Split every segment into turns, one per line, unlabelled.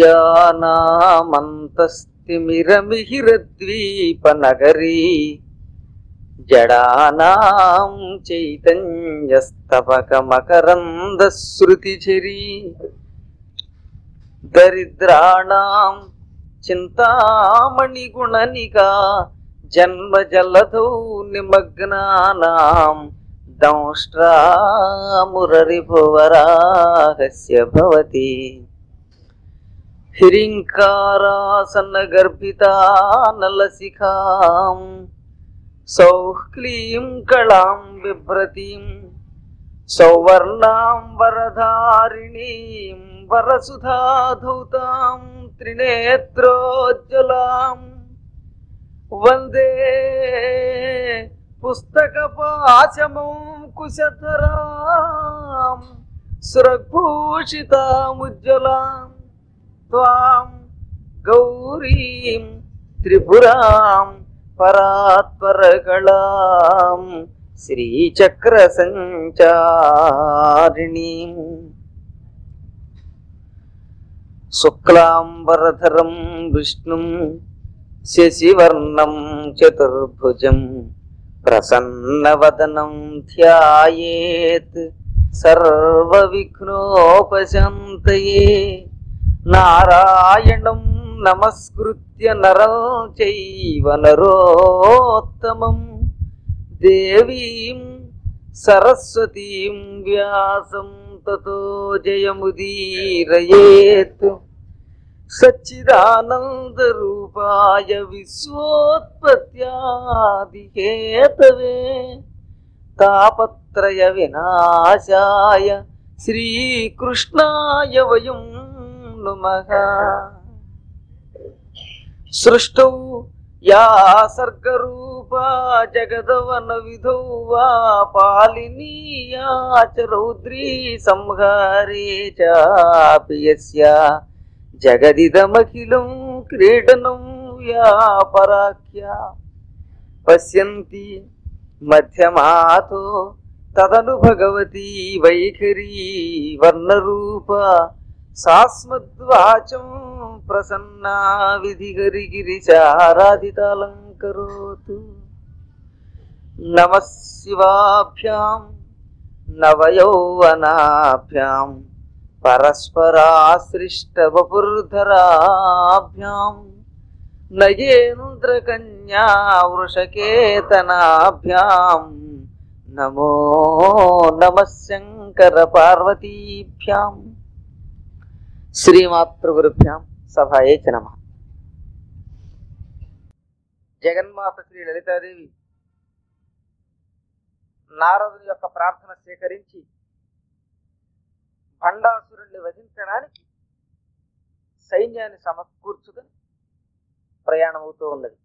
విద్యానామంతస్తిమిరమిహిరద్వీపనగరీ జడానాం చైతన్యస్తపకమకరందశ్రుతిచరీ దరిద్రాణం చింతామణిగుణనికా జన్మజలధౌ నిమగ్నానాం దంష్ట్రామురరిభువరాహస్య భవతి హిరింకారాసన్నగర్భితానలశిఖాం సౌః క్లీం కళాం బిభ్రతీం సౌవర్ణాం వరధారిణీం వరసుధాధౌతాం త్రినేత్రోజ్వలాం వందే పుస్తకపాశమం కుశధరాం సురభూషితాముజ్వలాం త్వాం గౌరీం త్రిపురాం పరాత్పరకళాం శ్రీచక్ర సంచారిణీం శుక్లాంబరధరం విష్ణుం శశివర్ణం చతుర్భుజం ప్రసన్నవదనం ధ్యాయేత్ సర్వవిఘ్నోపశాంతయే నారాయణం నమస్కృత్య నరం చైవ నరోత్తమం దేవీం సరస్వతీం వ్యాసం తతో జయముదీరయేత్ సచ్చిదానందరూపాయ విశ్వోత్పత్యాదిహేతవే తాపత్రయ వినాశాయ శ్రీకృష్ణాయ వయం నుమః సృష్టౌ యా సర్గరూపా జగదవన విధౌ వా పాలినీయా చ రౌద్రీ సంహారే చాపి యస్య జగదిదమఖిలం క్రీడనం వ్యాపరాఖ్య పశ్యంతి మధ్యమాతో తదను భగవతి వైఖరీ వర్ణరూప సాస్మద్వాచం ప్రసన్నా విధిగరిగిరిచారాధితాలంకరోతు నమ శివాభ్యాం నవయౌవనాభ్యాం పరస్పరాశ్రిష్టవపుర్ధరాభ్యాం నయేంద్రకన్యా వృషకేతనాభ్యాం నమో నమ శంకర పార్వతీభ్యాం శ్రీమాతృగురుభ్యాం సభాయే చ నమ జగన్మాత శ్రీ లలితాదేవి నారదుని యొక్క ప్రార్థన స్వీకరించి భండాసురుణ్ణి వధించడానికి సైన్యాన్ని సమకూర్చుకొని ప్రయాణం అవుతూ ఉన్నది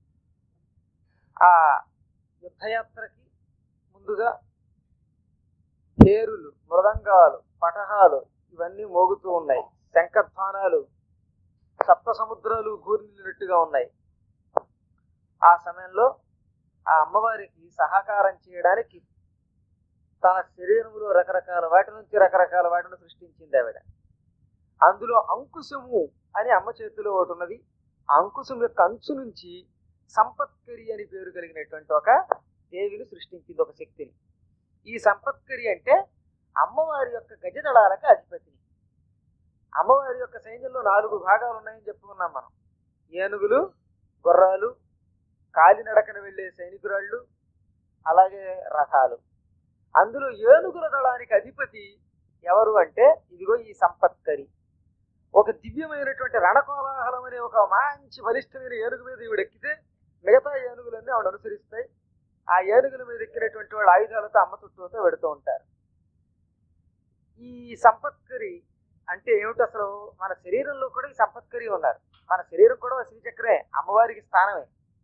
ఆ యుద్ధయాత్రకి ముందుగా పేరులు మృదంగాలు పటహాలు ఇవన్నీ మోగుతూ ఉన్నాయి శంఖధ్వానాలు సప్త సముద్రాలు గూరినట్టుగా ఉన్నాయి ఆ సమయంలో ఆ అమ్మవారికి సహకారం చేయడానికి తన శరీరంలో రకరకాల వాటి నుంచి రకరకాల వాటిని సృష్టించింది ఆవిడ అందులో అంకుశము అని అమ్మ చేతిలో ఒకటి ఉన్నది ఆ అంకుశం యొక్క అంచు నుంచి సంపత్కరి అని పేరు కలిగినటువంటి ఒక దేవిని సృష్టించింది ఒక శక్తిని ఈ సంపత్కరి అంటే అమ్మవారి యొక్క గజదళాలకు అధిపతిని అమ్మవారి యొక్క సైన్యంలో నాలుగు భాగాలు ఉన్నాయని చెప్పుకున్నాం మనం ఏనుగులు గుర్రాలు కాలినడకన వెళ్ళే సైనికురాళ్ళు అలాగే రథాలు అందులో ఏనుగుల దళానికి అధిపతి ఎవరు అంటే ఇదిగో ఈ సంపత్కరి ఒక దివ్యమైనటువంటి రణకోలాహలం అనే ఒక మంచి బలిష్టమైన ఏనుగు మీద ఈవిడ ఎక్కితే మిగతా ఏనుగులన్నీ ఆవిడ అనుసరిస్తాయి ఆ ఏనుగుల మీద ఎక్కినటువంటి వాళ్ళు ఆయుధాలతో అమ్మ చుట్టూతో వెడుతూ ఉంటారు ఈ సంపత్కరి అంటే ఏమిటి అసలు మన శరీరంలో కూడా ఈ సంపత్కరి ఉన్నారు మన శరీరం కూడా శ్రీచక్రే అమ్మవారికి స్థానమే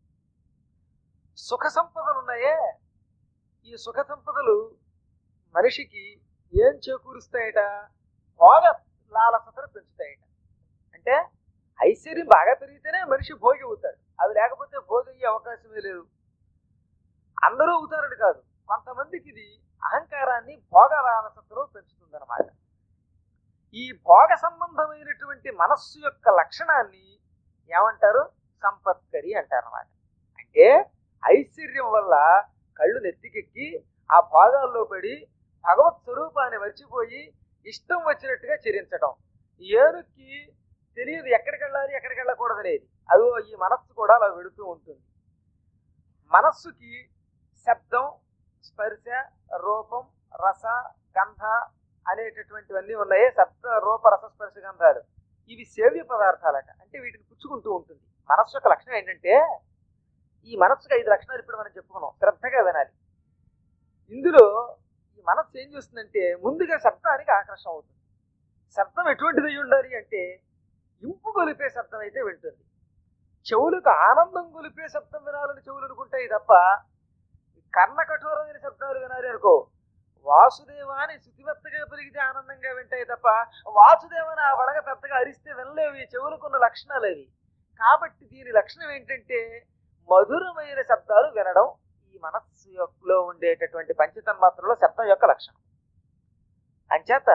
సుఖ సంపదలు ఉన్నాయే ఈ సుఖ సంపదలు మనిషికి ఏం చేకూరుస్తాయట భోగ లాలసతను పెంచుతాయట అంటే ఐశ్వర్యం బాగా పెరిగితేనే మనిషి భోగి అవుతాడు అది లేకపోతే భోగి అయ్యే అవకాశమే లేదు అందరూ అవుతారని కాదు కొంతమందికి ఇది అహంకారాన్ని భోగ లాలసతలో పెంచుతుందన్నమాట ఈ భోగ సంబంధమైనటువంటి మనస్సు యొక్క లక్షణాన్ని ఏమంటారు సంపత్కరి అంటారు అన్నమాట అంటే ఐశ్వర్యం వల్ల కళ్ళు నెత్తికెక్కి ఆ భోగాల్లో పడి భగవత్ స్వరూపాన్ని మర్చిపోయి ఇష్టం వచ్చినట్టుగా చరించటం ఏనుక్కి తెలియదు ఎక్కడికి వెళ్ళాలి ఎక్కడికి వెళ్ళకూడదు అనేది అదో ఈ మనస్సు కూడా అలా వెళుతూ ఉంటుంది మనస్సుకి శబ్దం స్పర్శ రూపం రస గంధ అనేటటువంటివన్నీ ఉన్నాయి శబ్ద రూప రస స్పర్శ గంధాలు ఇవి సేవ్య పదార్థాలట అంటే వీటిని పుచ్చుకుంటూ ఉంటుంది మనస్సు యొక్క లక్షణం ఏంటంటే ఈ మనస్సుకి ఐదు లక్షణాలు ఇప్పుడు మనం చెప్పుకున్నాం శ్రద్ధగా వినాలి ఇందులో ఈ మనస్సు ఏం చేస్తుందంటే ముందుగా శబ్దానికి ఆకర్షణ అవుతుంది శబ్దం ఎటువంటిది అయి ఉండాలి అంటే ఇంపు గొలిపే శబ్దం అయితే వింటుంది చెవులకు ఆనందం గొలిపే శబ్దం వినాలని చెవులు అనుకుంటాయి తప్ప కర్ణ కఠోరమైన శబ్దాలు వినాలి అనుకో వాసుదేవాని శుతిమెత్తగా పెరిగితే ఆనందంగా వింటాయి తప్ప వాసుదేవాని ఆ వడగ పెద్దగా అరిస్తే వినలేవు ఈ చెవులకున్న లక్షణాలు అవి కాబట్టి దీని లక్షణం ఏంటంటే మధురమైన శబ్దాలు వినడం ఈ మనస్సు యొక్కలో ఉండేటటువంటి పంచతన్మాత్రలో శబ్దం యొక్క లక్షణం అంచేత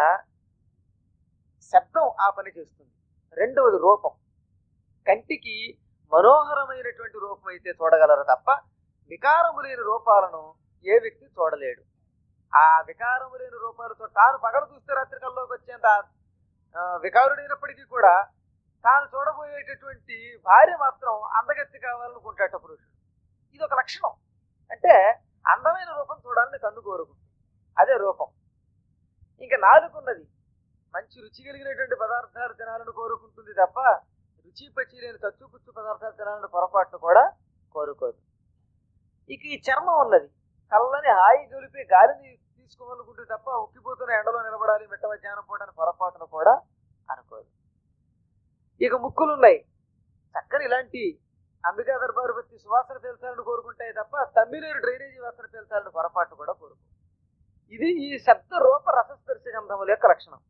శబ్దం ఆ పని చేస్తుంది రెండవది రూపం కంటికి మనోహరమైనటువంటి రూపం అయితే చూడగలరు తప్ప వికారము లేని రూపాలను ఏ వ్యక్తి చూడలేడు ఆ వికారము లేని రూపాలతో తాను పగలు చూస్తే రాత్రి కల్లోకి వచ్చేంత ఆ, వికారుడైనప్పటికీ కూడా తాను చూడబోయేటటువంటి భార్య మాత్రం అందగత్తి కావాలనుకుంటాట పురుషుడు ఇది ఒక లక్షణం అంటే అందమైన రూపం చూడాలని కన్ను కోరుకుంటుంది అదే రూపం ఇంకా నాలుగున్నది మంచి రుచి కలిగినటువంటి పదార్థాలు తినాలని కోరుకుంటుంది తప్ప రుచి పచ్చి లేని తచ్చు పుచ్చు పదార్థాలు తినాలని పొరపాటును కూడా కోరుకోదు ఇక ఈ చర్మం ఉన్నది చల్లని హాయి గొలిపి గాలిని తీసుకోవాలనుకుంటే తప్ప ఉక్కిపోతున్న ఎండలో నిలబడాలి మిట్ట మధ్యాహ్నం పూటని పొరపాటును కూడా అనుకోదు ఇక ముక్కులు ఉన్నాయి చక్కని ఇలాంటి అంబికా దర్బారు బట్టి సువాసన పీల్చాలని కోరుకుంటాయి తప్ప తమ్మిలేరు డ్రైనేజీ వాసన పీల్చాలని పొరపాటు కూడా కోరుకో ఇది ఈ శబ్ద రూప రసస్పర్శ గంధముల యొక్క లక్షణం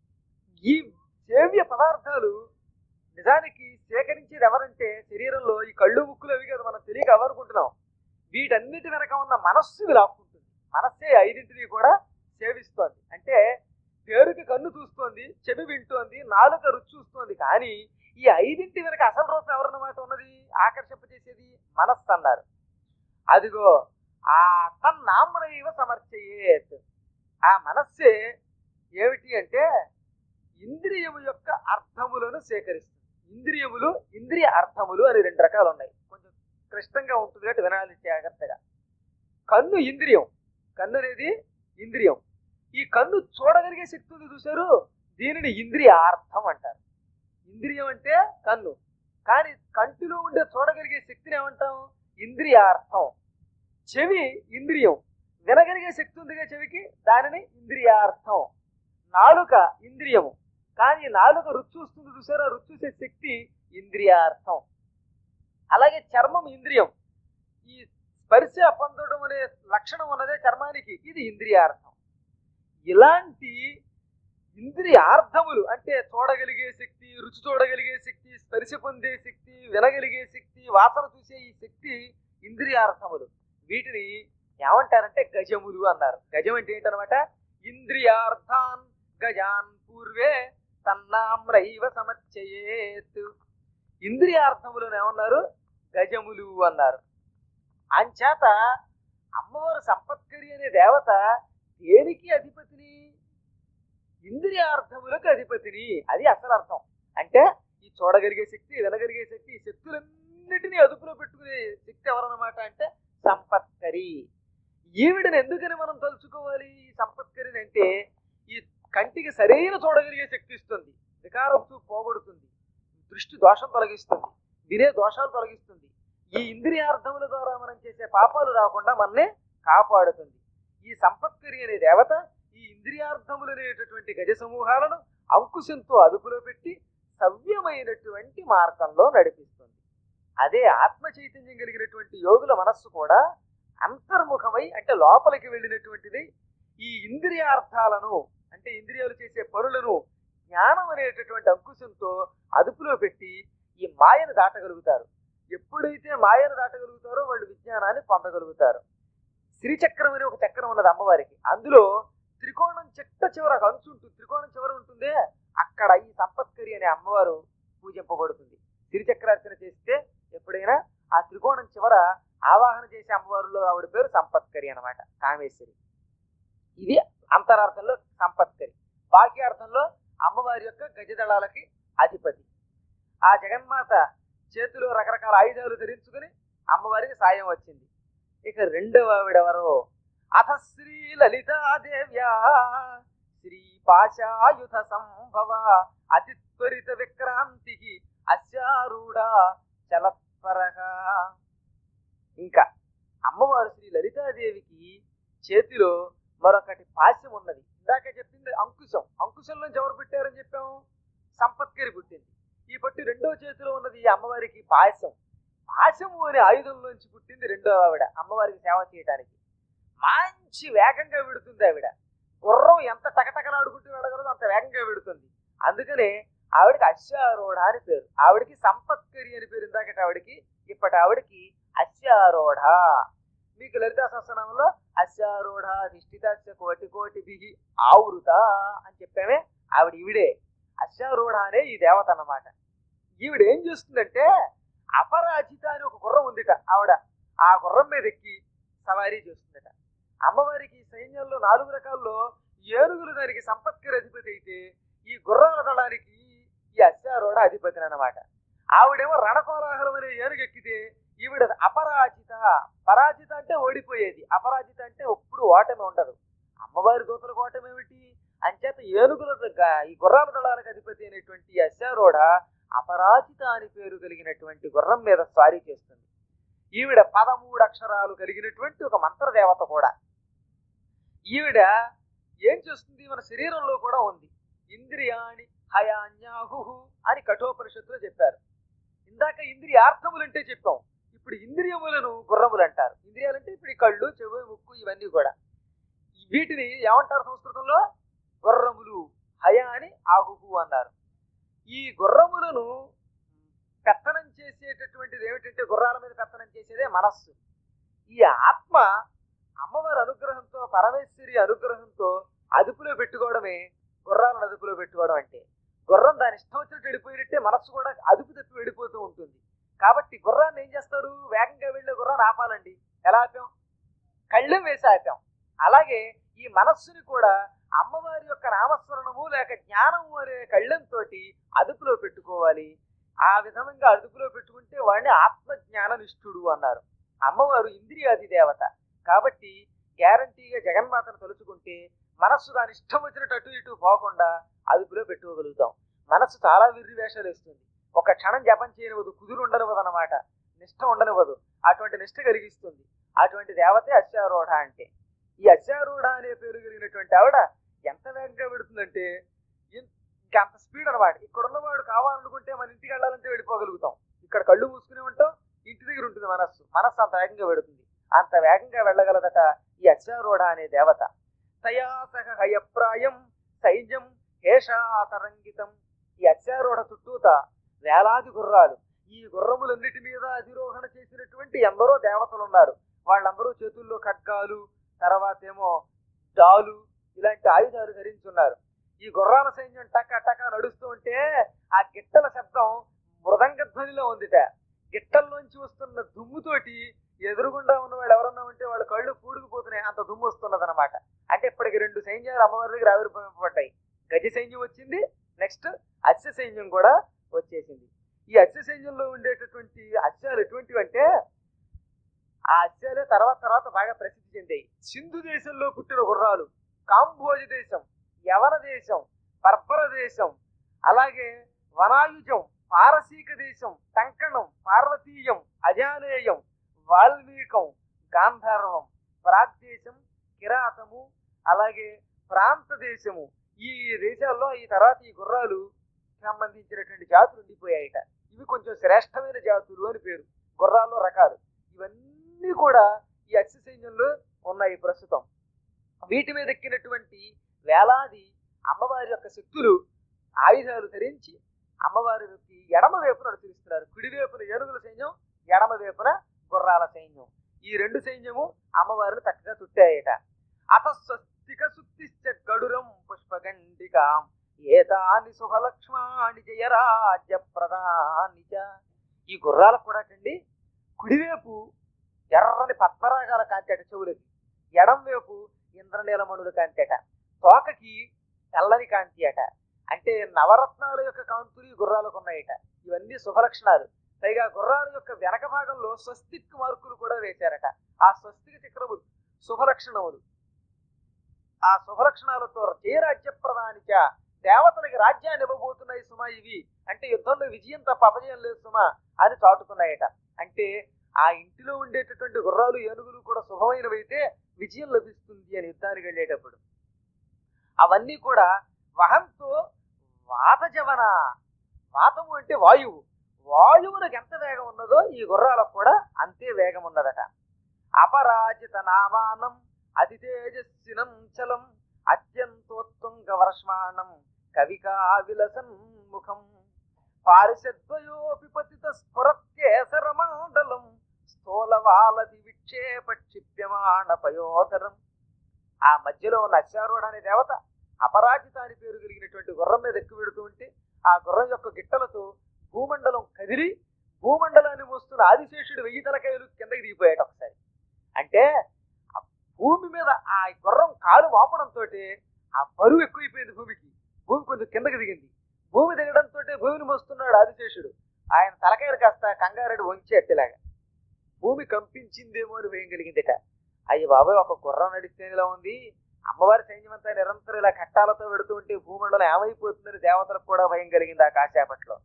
ఈ సేవ్య పదార్థాలు నిజానికి సేకరించేది ఎవరంటే శరీరంలో ఈ కళ్ళు ముక్కులు అవి కదా మనం తెలియక ఎవరుకుంటున్నాం వీటన్నిటి వెనక ఉన్న మనస్సు లాక్కుంటుంది మనస్సే ఐదింటిని కూడా సేవిస్తోంది అంటే పేరుకి కన్ను చూస్తోంది చెవి వింటోంది నాలుక రుచి చూస్తోంది కానీ ఈ ఐదింటి వెనక అసలు రూపం ఎవరన్నమాట ఉన్నది ఆకర్షింపజేసేది మనస్సు అన్నారు అదిగో ఆ తన్నామనైవ సమర్చయేత్ ఆ మనస్సే ఏమిటి అంటే ఇంద్రియము యొక్క అర్థములను సేకరిస్తుంది ఇంద్రియములు ఇంద్రియ అర్థములు అని రెండు రకాలు ఉన్నాయి కొంచెం క్లిష్టంగా ఉంటుంది కాబట్టి వినాలి జాగ్రత్తగా కన్ను ఇంద్రియం కన్ను అనేది ఇంద్రియం ఈ కన్ను చూడగలిగే శక్తి ఉంది చూశారు దీనిని ఇంద్రియ అర్థం అంటారు ఇంద్రియం అంటే కన్ను కానీ కంటిలో ఉండే చూడగలిగే శక్తిని ఏమంటాం ఇంద్రియార్థం చెవి ఇంద్రియం వినగలిగే శక్తి ఉందిగా చెవికి దానిని ఇంద్రియార్థం నాలుక ఇంద్రియము కానీ నాలుక రుచి చూస్తుంది చూసారా రుచి చూసే శక్తి ఇంద్రియార్థం అలాగే చర్మం ఇంద్రియం ఈ స్పర్శ పొందడం అనే లక్షణం ఉన్నదే చర్మానికి ఇది ఇంద్రియార్థం ఇలాంటి ఇంద్రియార్థములు అంటే చూడగలిగే శక్తి రుచి చూడగలిగే శక్తి స్పర్శ పొందే శక్తి వినగలిగే శక్తి వాసన చూసే ఈ శక్తి ఇంద్రియార్థములు వీటిని ఏమంటారంటే గజములు అన్నారు గజం అంటే ఏంటనమాట ఇంద్రియార్థాన్ గజాన్ పూర్వే తన్నామ్రైవ సమర్చయేత్ ఇంద్రియార్థములను ఏమన్నారు గజములు అన్నారు అంచేత అమ్మవారు సంపత్కరి అనే దేవత దేనికి అధిపతిని ఇంద్రియార్థములకు అధిపతిని అది అసలు అర్థం అంటే ఈ చూడగలిగే శక్తి వినగలిగే శక్తి ఈ శక్తులన్నిటినీ అదుపులో పెట్టుకునే శక్తి ఎవరన్నమాట అంటే సంపత్కరి ఈవిడని ఎందుకని మనం తలుచుకోవాలి ఈ సంపత్కరిని అంటే ఈ కంటికి సరైన చూడగలిగే శక్తి ఇస్తుంది వికారం చూపు పోగొడుతుంది దృష్టి దోషం తొలగిస్తుంది వినే దోషాలు తొలగిస్తుంది ఈ ఇంద్రియార్థముల ద్వారా మనం చేసే పాపాలు రాకుండా మనల్ని కాపాడుతుంది ఈ సంపత్కరి అనే దేవత ఈ ఇంద్రియార్థములు అనేటటువంటి గజ సమూహాలను అంకుశంతో అదుపులో పెట్టి సవ్యమైనటువంటి మార్గంలో నడిపిస్తుంది అదే ఆత్మ చైతన్యం కలిగినటువంటి యోగుల మనస్సు కూడా అంతర్ముఖమై అంటే లోపలికి వెళ్ళినటువంటిది ఈ ఇంద్రియార్థాలను అంటే ఇంద్రియాలు చేసే పనులను జ్ఞానం అనేటటువంటి అంకుశంతో అదుపులో పెట్టి ఈ మాయను దాటగలుగుతారు ఎప్పుడైతే మాయను దాటగలుగుతారో వాళ్ళు విజ్ఞానాన్ని పొందగలుగుతారు శ్రీచక్రం అనే ఒక చక్రం ఉన్నది అమ్మవారికి అందులో త్రికోణం చెట్ట చివర ఒక అంచు ఉంటుంది త్రికోణం చివర ఉంటుందే అక్కడ ఈ సంపత్కరి అనే అమ్మవారు పూజింపబడుతుంది తిరుచక్రార్చన చేస్తే ఎప్పుడైనా ఆ త్రికోణం చివర ఆవాహన చేసే అమ్మవారిలో ఆవిడ పేరు సంపత్కరి అన్నమాట కామేశ్వరి ఇది అంతరార్థంలో సంపత్కరి బాహ్య అర్థంలో అమ్మవారి యొక్క గజదళాలకి అధిపతి ఆ జగన్మాత చేతిలో రకరకాల ఆయుధాలు ధరించుకుని అమ్మవారికి సాయం వచ్చింది ఇక రెండవ ఆవిడెవరో అథ శ్రీ లలితాదేవ్యా శ్రీ పాశాయుధ సంభవ అతి త్వరిత విక్రాంతి అశ్వారూఢ చలత్వరగా ఇంకా అమ్మవారు శ్రీ లలితాదేవికి చేతిలో మరొకటి పాశం ఉన్నది ఇందాక చెప్పింది అంకుశం అంకుశంలోంచి ఎవరు పుట్టారని చెప్పాము సంపత్కరి పుట్టింది ఈ పట్టు రెండో చేతిలో ఉన్నది ఈ అమ్మవారికి పాయసం పాశము అనే ఆయుధంలోంచి పుట్టింది రెండో ఆవిడ అమ్మవారికి సేవ చేయడానికి మంచి వేగంగా విడుతుంది ఆవిడ గుర్రం ఎంత టకటకలాడుకుంటూ వెళ్ళగలదో అంత వేగంగా విడుతుంది అందుకనే ఆవిడకి అశ్వారూఢ అని పేరు ఆవిడకి సంపత్కరి అని పేరు ఇందాకటి ఆవిడకి ఇప్పటి ఆవిడకి అశ్వారూఢ మీకు లలితా సహస్రనామంలో అశ్వారూఢ దిష్టితాస్య కోటి కోటి బిగి ఆవృత అని చెప్పామే ఆవిడ ఈవిడే అశ్వారూఢ అనే ఈ దేవత అన్నమాట ఈవిడ ఏం చేస్తుందంటే అపరాజిత అని ఒక గుర్రం ఉందిట ఆవిడ ఆ గుర్రం మీద ఎక్కి సవారీ చేస్తుందట అమ్మవారికి సైన్యంలో నాలుగు రకాల్లో ఏనుగులు దానికి సంపత్కర అధిపతి అయితే ఈ గుర్రాల దళానికి ఈ అశ్వారూఢ అధిపతి అన్నమాట ఆవిడేమో రణకోలాహలం అనే ఏనుగు ఎక్కితే ఈవిడ అపరాజిత పరాజిత అంటే ఓడిపోయేది అపరాజిత అంటే ఎప్పుడు ఓటమి ఉండదు అమ్మవారి దూతలకు ఓటమి ఏమిటి అంచేత ఏనుగుల దగ్గ- ఈ గుర్రాల దళాలకు అధిపతి అయినటువంటి ఈ అశ్వారూఢ అపరాజిత అని పేరు కలిగినటువంటి గుర్రం మీద స్వారీ చేస్తుంది ఈవిడ పదమూడు అక్షరాలు కలిగినటువంటి ఒక మంత్రదేవత కూడా ఈవిడ ఏం చేస్తుంది మన శరీరంలో కూడా ఉంది ఇంద్రియాణి హయాన్యాహు అని కఠోపనిషత్తులో చెప్పారు ఇందాక ఇంద్రియార్థములు అంటే చెప్పాం ఇప్పుడు ఇంద్రియములను గుర్రములు అంటారు ఇంద్రియాలంటే ఇప్పుడు ఈ కళ్ళు చెవు ముక్కు ఇవన్నీ కూడా వీటిని ఏమంటారు సంస్కృతంలో గుర్రములు హయ అని ఆహుహు అన్నారు ఈ గుర్రములను పెత్తనం చేసేటటువంటిది ఏమిటంటే గుర్రాల మీద పెత్తనం చేసేదే మనస్సు ఈ ఆత్మ అమ్మవారి అనుగ్రహంతో పరమేశ్వరి అనుగ్రహంతో అదుపులో పెట్టుకోవడమే గుర్రాలను అదుపులో పెట్టుకోవడం అంటే గుర్రం దాని ఇష్టం వచ్చినట్టు వెళ్ళిపోయినట్టే మనస్సు కూడా అదుపు తప్పి వెళ్ళిపోతూ ఉంటుంది కాబట్టి గుర్రాన్ని ఏం చేస్తారు వేగంగా వెళ్ళే గుర్రాన్ని ఆపాలండి ఎలా ఆపాం కళ్ళెం వేసి ఆపాం అలాగే ఈ మనస్సుని కూడా అమ్మవారి యొక్క నామస్మరణము లేక జ్ఞానము అనే కళ్ళెంతో అదుపులో పెట్టుకోవాలి ఆ విధంగా అదుపులో పెట్టుకుంటే వాడిని ఆత్మజ్ఞాన నిష్ఠుడు అన్నారు అమ్మవారు ఇంద్రియాది దేవత కాబట్టి గ్యారంటీగా జగన్మాతను తలుచుకుంటే మనస్సు దాని ఇష్టం వచ్చినట్టు అటు ఇటు పోకుండా అదుపులో పెట్టుకోగలుగుతాం మనస్సు చాలా విర్రి వేషాలు వేస్తుంది ఒక క్షణం జపం చేయనివ్వదు కుదురు ఉండనివ్వదు అనమాట నిష్ఠ ఉండనివ్వదు అటువంటి నిష్ఠ కలిగిస్తుంది అటువంటి దేవతే అశ్వారూఢ అంటే ఈ అశ్వారూఢ అనే పేరు కలిగినటువంటి ఆవిడ ఎంత వేగంగా పెడుతుందంటే ఇన్- ఇంకా అంత స్పీడ్ అనమాట ఇక్కడ ఉన్నవాడు కావాలనుకుంటే మన ఇంటికి వెళ్ళాలంటే వెళ్ళిపోగలుగుతాం ఇక్కడ కళ్ళు మూసుకుని ఉంటాం ఇంటి దగ్గర ఉంటుంది మనస్సు మనస్సు అంత వేగంగా పెడుతుంది అంత వేగంగా వెళ్ళగలదట ఈ అశ్వారూఢ అనే దేవత తయా సహ హయప్రాయం సైన్యం హేషాతరంగితం ఈ అశ్వారూఢ చుట్టూత వేలాది గుర్రాలు ఈ గుర్రములన్నిటి మీద అధిరోహణ చేసినటువంటి ఎందరో దేవతలు ఉన్నారు వాళ్ళందరూ చేతుల్లో ఖడ్గాలు తర్వాత ఏమో డాలు ఇలాంటి ఆయుధాలు ధరించున్నారు ఈ గుర్రాల సైన్యం టక టక నడుస్తూ ఉంటే ఆ గిట్టల శబ్దం మృదంగ ధ్వనిలో ఉందిట గిట్టల్లోంచి వస్తున్న దుమ్ముతోటి ఎదురుగుండా ఉన్న వాళ్ళు ఎవరన్నా ఉంటే వాళ్ళ కళ్ళు పూడుకుపోతున్నాయి అంత దుమ్ము వస్తున్నది అనమాట అంటే ఇప్పటికి రెండు సైన్యాలు అమ్మవారి దగ్గర ఆవిర్భవింపబడ్డాయి గజ సైన్యం వచ్చింది నెక్స్ట్ అశ్వ సైన్యం కూడా వచ్చేసింది ఈ అశ్వ సైన్యంలో ఉండేటటువంటి అశ్వాలు ఎటువంటివి అంటే ఆ అశ్వాలే తర్వాత తర్వాత బాగా ప్రసిద్ధి చెందాయి సింధు దేశంలో పుట్టిన గుర్రాలు కాంబోజ దేశం యవన దేశం పర్బర దేశం అలాగే వనాయుజం పారసీక దేశం టంకణం పార్వతీయం అజానేయం వాల్మీకం గాంధర్వం ప్రాగ్దేశం కిరాతము అలాగే ప్రాంత దేశము ఈ దేశాల్లో ఈ తర్వాత ఈ గుర్రాలు సంబంధించినటువంటి జాతులు ఉండిపోయాయిట ఇవి కొంచెం శ్రేష్టమైన జాతులు అని పేరు గుర్రాల్లో రకాలు ఇవన్నీ కూడా ఈ అశ్వ సైన్యంలో ఉన్నాయి ప్రస్తుతం వీటి మీద ఎక్కినటువంటి వేలాది అమ్మవారి యొక్క శక్తులు ఆయుధాలు ధరించి అమ్మవారికి ఎడమ వైపున అనుసరిస్తున్నారు కుడి వైపున ఏనుగుల సైన్యం ఎడమ వైపున గుర్రాల సైన్యం ఈ రెండు సైన్యము అమ్మవారిని చక్కగా చుట్టాయట అత స్వస్తిక సుత్తిశ్చ గడురం పుష్పగండికాం ఏతాని శుభలక్ష్మాణి జయరాజ్య ప్రధాని చ. ఈ గుర్రాలకు కూడా అండి కుడివైపు ఎర్రని పద్మరాగాల కాంతేట చెవులకి ఎడం వైపు ఇంద్రనీలమణుల కాంతేట తోకకి తెల్లని కాంతి అట అంటే నవరత్నాల యొక్క కాంతులు ఈ గుర్రాలకు ఉన్నాయట ఇవన్నీ శుభలక్షణాలు పైగా గుర్రాల యొక్క వెనక భాగంలో స్వస్తిక్ మార్కులు కూడా వేశారట ఆ స్వస్తిక చక్రములు శుభలక్షణములు ఆ శుభలక్షణాలతో జయరాజ్య ప్రధానిచ దేవతలకి రాజ్యాన్ని ఇవ్వబోతున్నాయి సుమా ఇవి అంటే యుద్ధంలో విజయం తప్ప అపజయం లేదు సుమా అని చాటుకున్నాయట అంటే ఆ ఇంటిలో ఉండేటటువంటి గుర్రాలు ఏనుగులు కూడా శుభమైనవైతే విజయం లభిస్తుంది అని యుద్ధానికి వెళ్ళేటప్పుడు అవన్నీ కూడా వహంతో వాతజవన వాతము అంటే వాయువు వాయువులకు ఎంత వేగం ఉన్నదో ఈ గుర్రాలకు కూడా అంతే వేగం ఉన్నదట అపరాజిత నామానం అతి తేజస్వినం చలం అత్యంతోత్తుంగ వర్ష్మాణం కవికా విలసన్ ముఖం పారిషద్వయోపి పతిత స్ఫురత్యేసర మండలం స్థూలవాలది విక్షేప క్షిప్యమాణ పయోధరం ఆ మధ్యలో ఉన్న అశ్వారూఢ అనే దేవత అపరాజిత అని పేరు కలిగినటువంటి గుర్రం మీద ఎక్కువ పెడుతూ ఉంటే ఆ గుర్రం యొక్క గిట్టలతో భూమండలం కదిలి భూమండలాన్ని మోస్తున్న ఆదిశేషుడు వెయ్యి తలకాయలు కిందకి దిగిపోయాడు ఒకసారి అంటే ఆ భూమి మీద ఆ గుర్రం కాలు వాపడంతో ఆ బరువు ఎక్కువైపోయింది భూమికి భూమి కొంచెం కిందకి దిగింది భూమి దిగడంతో భూమిని మోస్తున్నాడు ఆదిశేషుడు ఆయన తలకాయలు కాస్త కంగారెడ్డి వంచేట్టులాగా భూమి కంపించిందేమో అని భయం కలిగిందిట అయ్యి బాబాయ్ ఒక గుర్రం నడిస్తే ఇలా ఉంది అమ్మవారి సైన్యమంతా నిరంతరం ఇలా కట్టాలతో పెడుతూ ఉంటే భూమండలం ఏమైపోతుందని దేవతలకు కూడా భయం కలిగింది ఆ కాసేపట్లో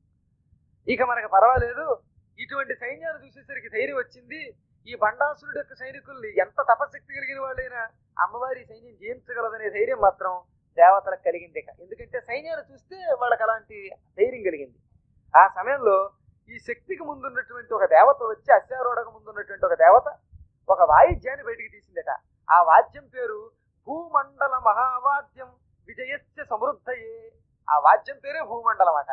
ఇక మనకు పర్వాలేదు ఇటువంటి సైన్యాన్ని చూసేసరికి ధైర్యం వచ్చింది ఈ బండాసురుడు యొక్క సైనికుల్ని ఎంత తపశక్తి కలిగిన వాళ్ళైనా అమ్మవారి సైన్యం జయించగలదనే ధైర్యం మాత్రం దేవతలకు కలిగింది ఇక ఎందుకంటే సైన్యాన్ని చూస్తే వాళ్ళకి అలాంటి ధైర్యం కలిగింది ఆ సమయంలో ఈ శక్తికి ముందున్నటువంటి ఒక దేవత వచ్చి అశ్వారూఢకు ముందున్నటువంటి ఒక దేవత ఒక వాయిద్యాన్ని బయటికి తీసిందట ఆ వాద్యం పేరు భూమండల మహావాద్యం విజయస్య సమృద్ధయే ఆ వాద్యం పేరే భూమండలం అట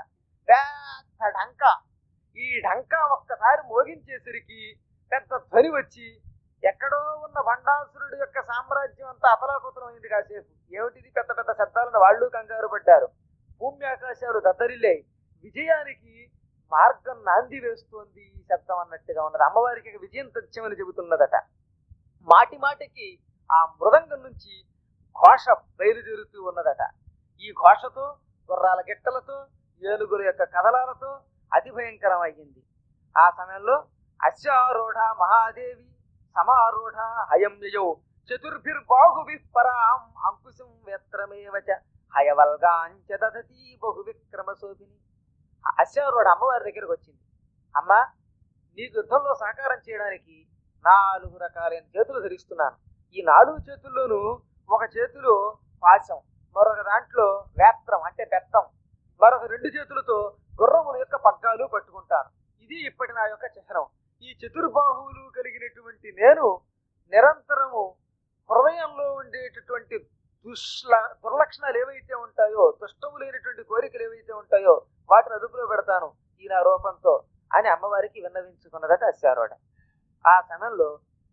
పెద్ద ఢంక ఈ ఢంక ఒక్కసారి మోగించేసరికి పెద్ద ధ్వని వచ్చి ఎక్కడో ఉన్న భండాసురుడు యొక్క సామ్రాజ్యం అంతా అపలాకుతలం అయింది కాసేపు ఏమిటిది పెద్ద పెద్ద శబ్దాలను వాళ్ళు కంగారు పడ్డారు భూమి ఆకాశాలు దద్దరిల్లాయి విజయానికి మార్గం నాంది వేస్తోంది ఈ శబ్దం అన్నట్టుగా ఉన్నది అమ్మవారికి ఇక విజయం తథ్యమని చెబుతున్నదట మాటి మాటికి ఆ మృదంగం నుంచి ఘోష బయలుదేరుతూ ఉన్నదట ఈ ఘోషతో గుర్రాల గిట్టలతో ఏనుగుల యొక్క కదలాలతో అతి భయంకరం అయ్యింది ఆ సమయంలో అశ్వారూఢ మహాదేవి సమారూఢ హయం యయౌ చతుర్భిర్బాహుభిః పరాం అంకుశం వేత్రమేవచ హయవల్గాంచ దదతి బహు విక్రమ శోభిని అశ్వారూఢ అమ్మవారి దగ్గరకు వచ్చింది అమ్మ నీకు యుద్ధంలో సహకారం చేయడానికి నాలుగు రకాలైన చేతులు ధరిస్తున్నాను ఈ నాలుగు చేతుల్లోనూ ఒక చేతిలో పాశం మరొక దాంట్లో వేత్రం అంటే బెత్తం మరొక రెండు చేతులతో గుర్రముల యొక్క పగ్గాలు పట్టుకుంటాను ఇది ఇప్పటి నా యొక్క చిహ్నం ఈ చతుర్బాహువులు కలిగినటువంటి నేను నిరంతరము హృదయంలో ఉండేటటువంటి దుష్ల దుర్లక్షణాలు ఏవైతే ఉంటాయో దుష్టము లేనటువంటి కోరికలు ఏవైతే ఉంటాయో వాటిని అదుపులో పెడతాను ఈ నా రూపంతో అని అమ్మవారికి విన్నవించుకున్నదట అశ్వారోడ ఆ సమయంలో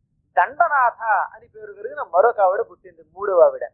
దండనాథ అని పేరు కలిగిన మరొక ఆవిడ పుట్టింది మూడవ ఆవిడ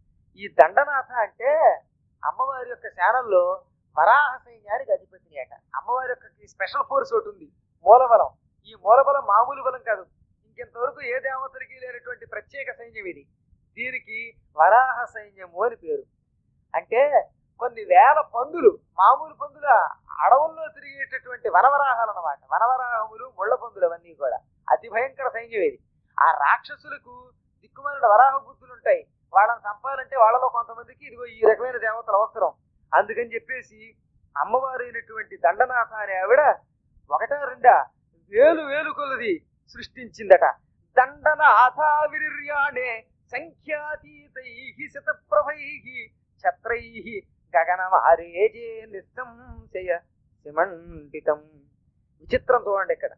ఈ దండనాథ అంటే అమ్మవారి యొక్క శానంలో వరాహ సైన్యానికి అధిపతిని అట అమ్మవారి యొక్క స్పెషల్ ఫోర్స్ ఒకటి ఉంది మూలబలం ఈ మూలబలం మామూలు బలం కాదు ఇంకెంతవరకు ఏ దేవతలకి లేనటువంటి ప్రత్యేక సైన్యం ఇది దీనికి వరాహ సైన్యము అని పేరు అంటే కొన్ని వేల పందులు మామూలు పందుల అడవుల్లో తిరిగేటటువంటి వనవరాహాలు అన్నమాట వనవరాహములు ముళ్ళ పందులు అవన్నీ కూడా అతి భయంకర సైన్యం ఇది ఆ రాక్షసులకు దిక్కుమాలిన వరాహ బుద్ధులు ఉంటాయి వాళ్ళని చంపాలంటే వాళ్ళలో కొంతమందికి ఇదిగో ఈ రకమైన దేవతలు అవసరం అందుకని చెప్పేసి అమ్మవారైనటువంటి దండనాథ అనే ఆవిడ ఒకటా రెండా వేలు వేలు కొలది సృష్టించిందట దండనాథ విర్యాణే సంఖ్యాతీతై శతప్రభై ఛత్రై గగనమారేజే నిస్సంశయ సిమండితం విచిత్రం చూడండి ఇక్కడ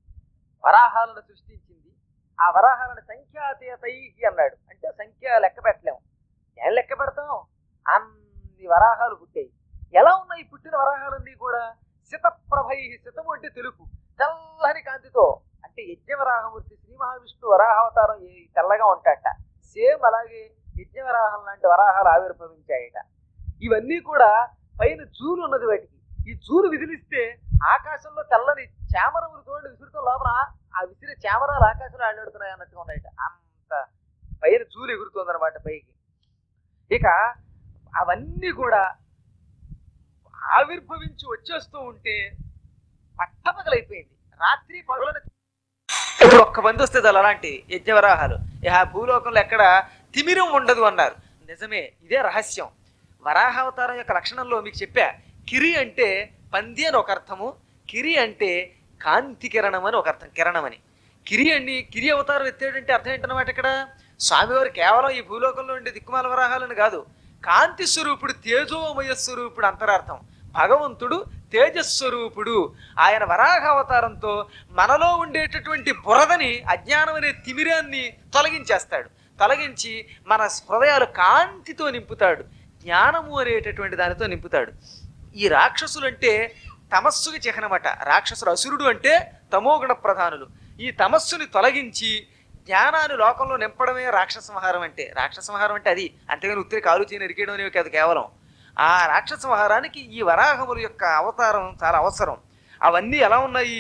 వరాహాలను సృష్టించింది ఆ వరాహాలను సంఖ్యాతీతై అన్నాడు అంటే సంఖ్య లెక్క పెట్టలేము ఏం లెక్క పెడతాం అన్ని వరాహాలు పుట్టాయి ఎలా ఉన్నాయి పుట్టిన వరాహాలన్నీ కూడా శతప్రభై శతము అంటే తెలుపు తెల్లని కాంతితో అంటే యజ్ఞవరాహమూర్తి శ్రీ మహావిష్ణు వరాహావతారం ఈ తెల్లగా ఉంటాడట సేమ్ అలాగే యజ్ఞవరాహం లాంటి వరాహాలు ఆవిర్భవించాయట ఇవన్నీ కూడా పైన జూలు ఉన్నది వాటికి ఈ జూలు విదిలిస్తే ఆకాశంలో తెల్లని చామరములు చూడండి విసురుతో లోపల ఆ విసిరే చామరాలు ఆకాశంలో ఆడినడుతున్నాయి అన్నట్టుగా ఉన్నాయట అంత పైన జూలు ఎగురుతుంది అనమాట పైకి ఇక అవన్నీ కూడా ఆవిర్భవించి వచ్చేస్తూ ఉంటే పట్టపగలైపోయింది రాత్రి పగలని ఇప్పుడు ఒక్క మంది వస్తే చాలు అలాంటి యజ్ఞవరాహాలు ఇక ఆ భూలోకంలో ఎక్కడ తిమిరం ఉండదు అన్నారు నిజమే ఇదే రహస్యం వరాహావతారం యొక్క లక్షణంలో మీకు చెప్పా కిరి అంటే పంది అని ఒక అర్థము కిరి అంటే కాంతి కిరణం అని ఒక అర్థం కిరణం అని కిరి అండి కిరి అవతారం ఎత్తాడంటే అర్థం ఏంటన్నమాట ఇక్కడ స్వామివారు కేవలం ఈ భూలోకంలో ఉండే దిక్కుమాల వరాహాలని కాదు కాంతి స్వరూపుడు తేజోమయ స్వరూపుడు అంతరార్థం భగవంతుడు తేజస్వరూపుడు ఆయన వరాహ అవతారంతో మనలో ఉండేటటువంటి బురదని అజ్ఞానం అనే తిమిరాన్ని తొలగించేస్తాడు తొలగించి మన హృదయాలు కాంతితో నింపుతాడు జ్ఞానము అనేటటువంటి దానితో నింపుతాడు ఈ రాక్షసులు అంటే తమస్సుకి చిహ్నమట రాక్షసుడు అసురుడు అంటే తమోగుణ ప్రధానులు ఈ తమస్సుని తొలగించి జ్ఞానాన్ని లోకంలో నింపడమే రాక్షస సంహారం అంటే రాక్షస సంహారం అంటే అది అంతేగాని ఉత్తిరి కాలు చేయని నరికేయడం అనేవి కాదు కేవలం ఆ రాక్షస సంహారానికి ఈ వరాహముల యొక్క అవతారం చాలా అవసరం అవన్నీ ఎలా ఉన్నాయి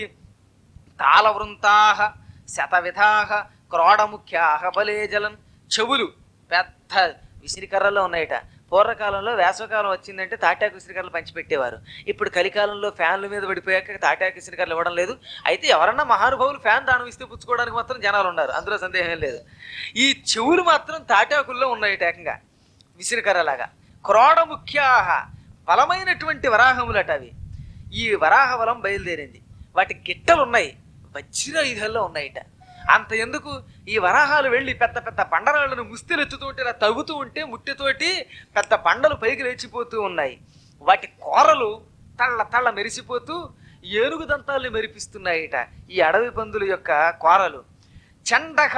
తాళవృంతాహ శతవిధాహ క్రోడముఖ్యాహ బలేజలం చెవులు పెద్ద విసిరికర్రలో ఉన్నాయట పూర్వకాలంలో వేసవకాలం వచ్చిందంటే తాటాకు విసిరికర్రలు పంచిపెట్టేవారు ఇప్పుడు కలికాలంలో ఫ్యాన్ల మీద పడిపోయాక తాటాకు విసిరికర్రలు ఇవ్వడం లేదు అయితే ఎవరన్నా మహానుభావులు ఫ్యాన్ దానం ఇస్తే పుచ్చుకోవడానికి మాత్రం జనాలు ఉన్నారు అందులో సందేహం లేదు ఈ చెవులు మాత్రం తాటాకుల్లో ఉన్నాయట ఏకంగా విసిరికర్రలాగా క్రోడముఖ్యాహ బలమైనటువంటి వరాహములట అవి ఈ వరాహ బలం బయలుదేరింది వాటి గిట్టలు ఉన్నాయి వజ్రాయుధాల్లో ఉన్నాయిట అంత ఎందుకు ఈ వరాహాలు వెళ్ళి పెద్ద పెద్ద పండరాళ్ళను ముస్తెలెత్తుతూ ఉంటే ఇలా తవ్వుతూ ఉంటే ముట్టెతోటి పెద్ద పండలు పైకి లేచిపోతూ ఉన్నాయి వాటి కూరలు తళ్ళ తళ్ళ మెరిసిపోతూ ఏనుగు దంతాల్ని మెరిపిస్తున్నాయిట ఈ అడవి పందుల యొక్క కూరలు చండక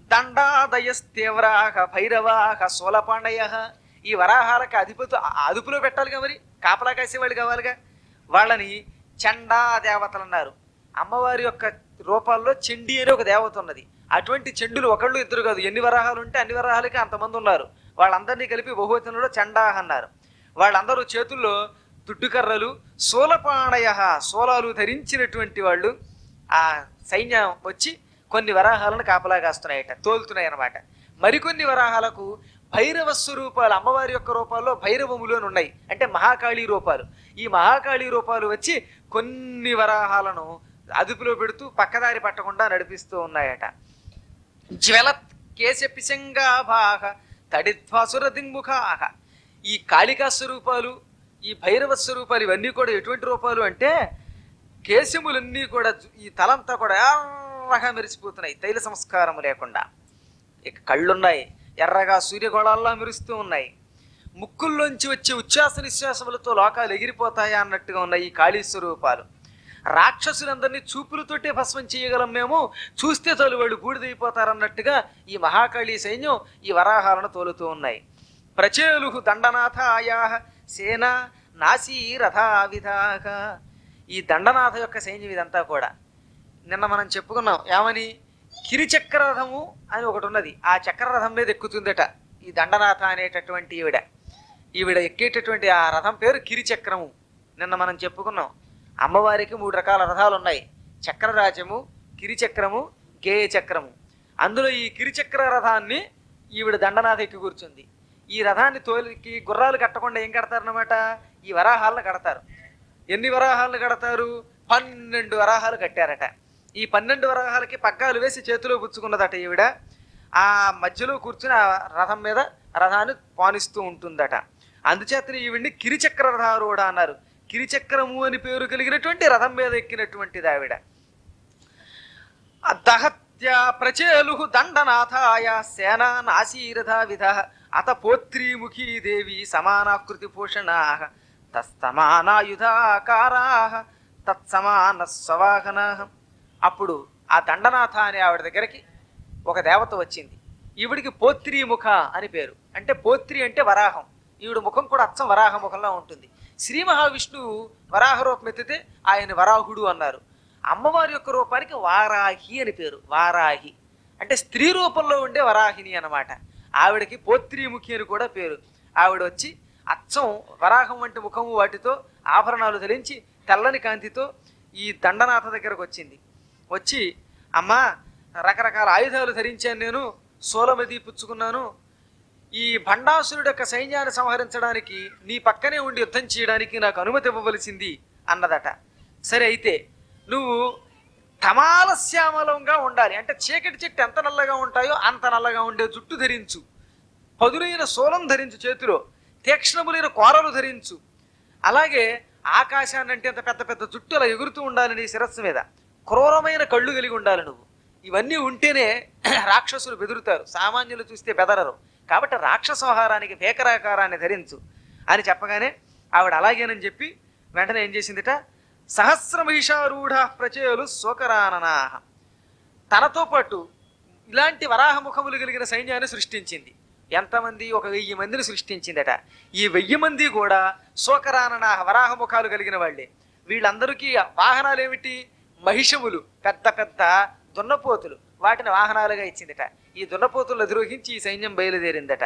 దండాదయస్తేవ్రాహ భైరవాహ సోలపాండయ ఈ వరాహాలకు అధిపతు ఆ అదుపులో పెట్టాలిగా మరి కాపలా కాసేవాళ్ళు కావాలిగా వాళ్ళని చండా దేవతలు అన్నారు అమ్మవారి యొక్క రూపాల్లో చెండి అనే ఒక దేవత ఉన్నది అటువంటి చెండులు ఒకళ్ళు ఇద్దరు కాదు ఎన్ని వరాహాలు ఉంటే అన్ని వరాహాలకి అంతమంది ఉన్నారు వాళ్ళందరినీ కలిపి బహువచనంలో చండాహ అన్నారు వాళ్ళందరూ చేతుల్లో దుడ్డుకర్రలు శూలపాణయ శూలాలు ధరించినటువంటి వాళ్ళు ఆ సైన్యం వచ్చి కొన్ని వరాహాలను కాపలా కాస్తున్నాయట తోలుతున్నాయి అన్నమాట మరికొన్ని వరాహాలకు భైరవ స్వరూపాలు అమ్మవారి యొక్క రూపాల్లో భైరవములు అని ఉన్నాయి అంటే మహాకాళీ రూపాలు ఈ మహాకాళీ రూపాలు వచ్చి కొన్ని వరాహాలను అదుపులో పెడుతూ పక్కదారి పట్టకుండా నడిపిస్తూ ఉన్నాయట జ్వలత్ కేశ పిశంగాభాహ తడిధ్వాసుర దింగుఖాహ ఈ కాళికా స్వరూపాలు ఈ భైరవ స్వరూపాలు ఇవన్నీ కూడా ఎటువంటి రూపాలు అంటే కేశములన్నీ కూడా జు- ఈ తలంతా కూడా ఎర్రగా మెరిసిపోతున్నాయి తైల సంస్కారము లేకుండా ఇక కళ్ళున్నాయి ఎర్రగా సూర్యగోళాల్లో మెరుస్తూ ఉన్నాయి ముక్కుల్లోంచి వచ్చే ఉచ్ఛ్వాస నిశ్వాసములతో లోకాలు ఎగిరిపోతాయా అన్నట్టుగా ఉన్నాయి ఈ కాళీ స్వరూపాలు రాక్షసులందరినీ చూపులతోటే భస్మం చేయగలం మేము చూస్తే తోలు వాళ్ళు బూడిదైపోతారన్నట్టుగా ఈ మహాకాళీ సైన్యం ఈ వరాహాలను తోలుతూ ఉన్నాయి ప్రచేలు దండనాథాయా సేన నాసీ రథావిధాక ఈ దండనాథ యొక్క సైన్యం ఇదంతా కూడా నిన్న మనం చెప్పుకున్నాం ఏమని కిరిచక్ర రథము అని ఒకటి ఉన్నది ఆ చక్ర రథం మీద ఎక్కుతుందట ఈ దండనాథ అనేటటువంటి ఈవిడ ఈవిడ ఎక్కేటటువంటి ఆ రథం పేరు కిరిచక్రము నిన్న మనం చెప్పుకున్నాం అమ్మవారికి మూడు రకాల రథాలు ఉన్నాయి చక్రరాజము కిరిచక్రము గేయ చక్రము అందులో ఈ కిరిచక్ర రథాన్ని ఈవిడ దండనాథ ఎక్కి కూర్చుంది ఈ రథాన్ని తోలికి గుర్రాలు కట్టకుండా ఏం కడతారన్నమాట ఈ వరాహాలను కడతారు ఎన్ని వరాహాలను కడతారు పన్నెండు వరాహాలు కట్టారట ఈ పన్నెండు వరాహాలకి పగ్గాలు వేసి చేతిలో పుచ్చుకున్నదట ఈవిడ ఆ మధ్యలో కూర్చుని ఆ రథం మీద రథాన్ని పానిస్తూ ఉంటుందట అందుచేతనే ఈవిడ్ని కిరిచక్ర రథారూఢ అన్నారు కిరిచక్రము అని పేరు కలిగినటువంటి రథం మీద ఎక్కినటువంటిది ఆవిడ దహత్య ప్రచేలు దండనాథాయ సేనా నాసీరథ విధ అత పోత్రీముఖీ దేవి సమానాకృతి భూషణా తస్తమానాయుధాకారా తత్సమాన స్వవాహన అప్పుడు ఆ దండనాథ అనే ఆవిడ దగ్గరికి ఒక దేవత వచ్చింది ఈవిడికి పోత్రీముఖ అని పేరు అంటే పోత్రి అంటే వరాహం ఈవిడ ముఖం కూడా అచ్చం వరాహ ముఖంలో ఉంటుంది శ్రీ మహావిష్ణువు వరాహ రూపం ఎత్తితే ఆయన వరాహుడు అన్నారు అమ్మవారి యొక్క రూపానికి వారాహి అని పేరు వారాహి అంటే స్త్రీ రూపంలో ఉండే వరాహిని అన్నమాట ఆవిడకి పోత్రీముఖి అని కూడా పేరు ఆవిడ వచ్చి అచ్చం వరాహం వంటి ముఖము వాటితో ఆభరణాలు ధరించి తెల్లని కాంతితో ఈ దండనాథ దగ్గరకు వచ్చింది వచ్చి అమ్మా రకరకాల ఆయుధాలు ధరించాను నేను సోలమది పుచ్చుకున్నాను ఈ భండాసురుడు యొక్క సైన్యాన్ని సంహరించడానికి నీ పక్కనే ఉండి యుద్ధం చేయడానికి నాకు అనుమతి ఇవ్వవలసింది అన్నదట సరే అయితే నువ్వు తమాల శ్యామలంగా ఉండాలి అంటే చీకటి చెట్టు ఎంత నల్లగా ఉంటాయో అంత నల్లగా ఉండే జుట్టు ధరించు పదులైన శూలం ధరించు చేతిలో తీక్ష్ణములైన కోరలు ధరించు అలాగే ఆకాశాన్ని అంటే అంత పెద్ద పెద్ద జుట్టు అలా ఎగురుతూ ఉండాలి నీ శిరస్సు మీద క్రూరమైన కళ్ళు కలిగి ఉండాలి నువ్వు ఇవన్నీ ఉంటేనే రాక్షసులు బెదురుతారు సామాన్యులు చూస్తే బెదరరు కాబట్టి రాక్షసోహారానికి భేకరాకారాన్ని ధరించు అని చెప్పగానే ఆవిడ అలాగేనని చెప్పి వెంటనే ఏం చేసిందిట సహస్ర మహిషారూఢ ప్రచేయులు శోకరాననాహ తనతో పాటు ఇలాంటి వరాహ ముఖములు కలిగిన సైన్యాన్ని సృష్టించింది ఎంతమంది ఒక వెయ్యి మందిని సృష్టించిందట ఈ వెయ్యి మంది కూడా శోకరానన వరాహ ముఖాలు కలిగిన వాళ్ళే వీళ్ళందరికీ వాహనాలు ఏమిటి మహిషములు పెద్ద పెద్ద దున్నపోతులు వాటిని వాహనాలుగా ఇచ్చిందట ఈ దున్నపోతులను అధిరోహించి ఈ సైన్యం బయలుదేరిందట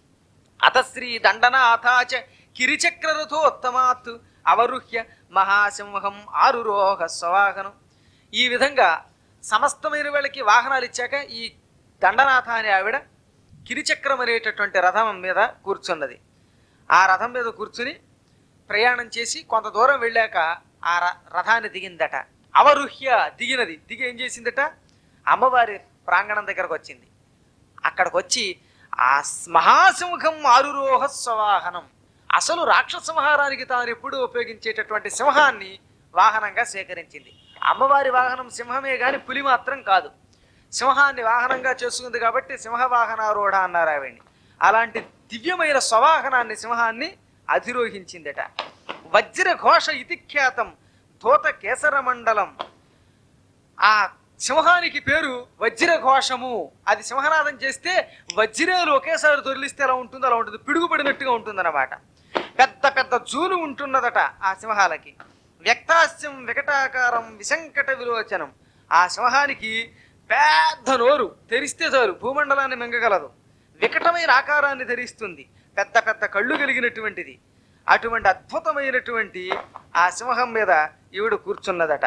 అతశ్రీ దండన అథాచ కిరిచక్రరథోత్తమాత్ అవరుహ్య మహాసింహం ఆరురోహ స్వవాహనం ఈ విధంగా సమస్తమైన వాళ్ళకి వాహనాలు ఇచ్చాక ఈ దండనాథ అనే ఆవిడ కిరిచక్రం అనేటటువంటి రథం మీద కూర్చున్నది ఆ రథం మీద కూర్చుని ప్రయాణం చేసి కొంత దూరం వెళ్ళాక ఆ ర- రథాన్ని దిగిందట అవరుహ్య దిగినది దిగి ఏం చేసిందట అమ్మవారి ప్రాంగణం దగ్గరకు వచ్చింది అక్కడికి వచ్చి ఆ స్- మహాసింహం ఆరురోహ స్వవాహనం అసలు రాక్షస సంహారానికి తాను ఎప్పుడూ ఉపయోగించేటటువంటి సింహాన్ని వాహనంగా సేకరించింది అమ్మవారి వాహనం సింహమే గాని పులి మాత్రం కాదు సింహాన్ని వాహనంగా చేసుకుంది కాబట్టి సింహవాహనారూఢ అన్నారు ఆవిడ్ని అలాంటి దివ్యమైన స్వవాహనాన్ని సింహాన్ని అధిరోహించిందట వజ్ర ఘోష ఇతి ఖ్యాతం ధూత కేసర మండలం ఆ సింహానికి పేరు వజ్ర ఘోషము అది సింహనాదం చేస్తే వజ్రాలు ఒకేసారి దొరిలిస్తే ఎలా ఉంటుందో అలా ఉంటుంది పిడుగుపడినట్టుగా ఉంటుందన్నమాట పెద్ద పెద్ద జూలు ఉంటున్నదట ఆ సింహాలకి వ్యక్తాస్యం వికటాకారం విశంకట విలోచనం ఆ సింహానికి పెద్ద నోరు తెరిస్తే చాలు భూమండలాన్ని మింగగలదు వికటమైన ఆకారాన్ని ధరిస్తుంది పెద్ద పెద్ద కళ్ళు కలిగినటువంటిది అటువంటి అద్భుతమైనటువంటి ఆ సింహం మీద ఈవిడ కూర్చున్నదట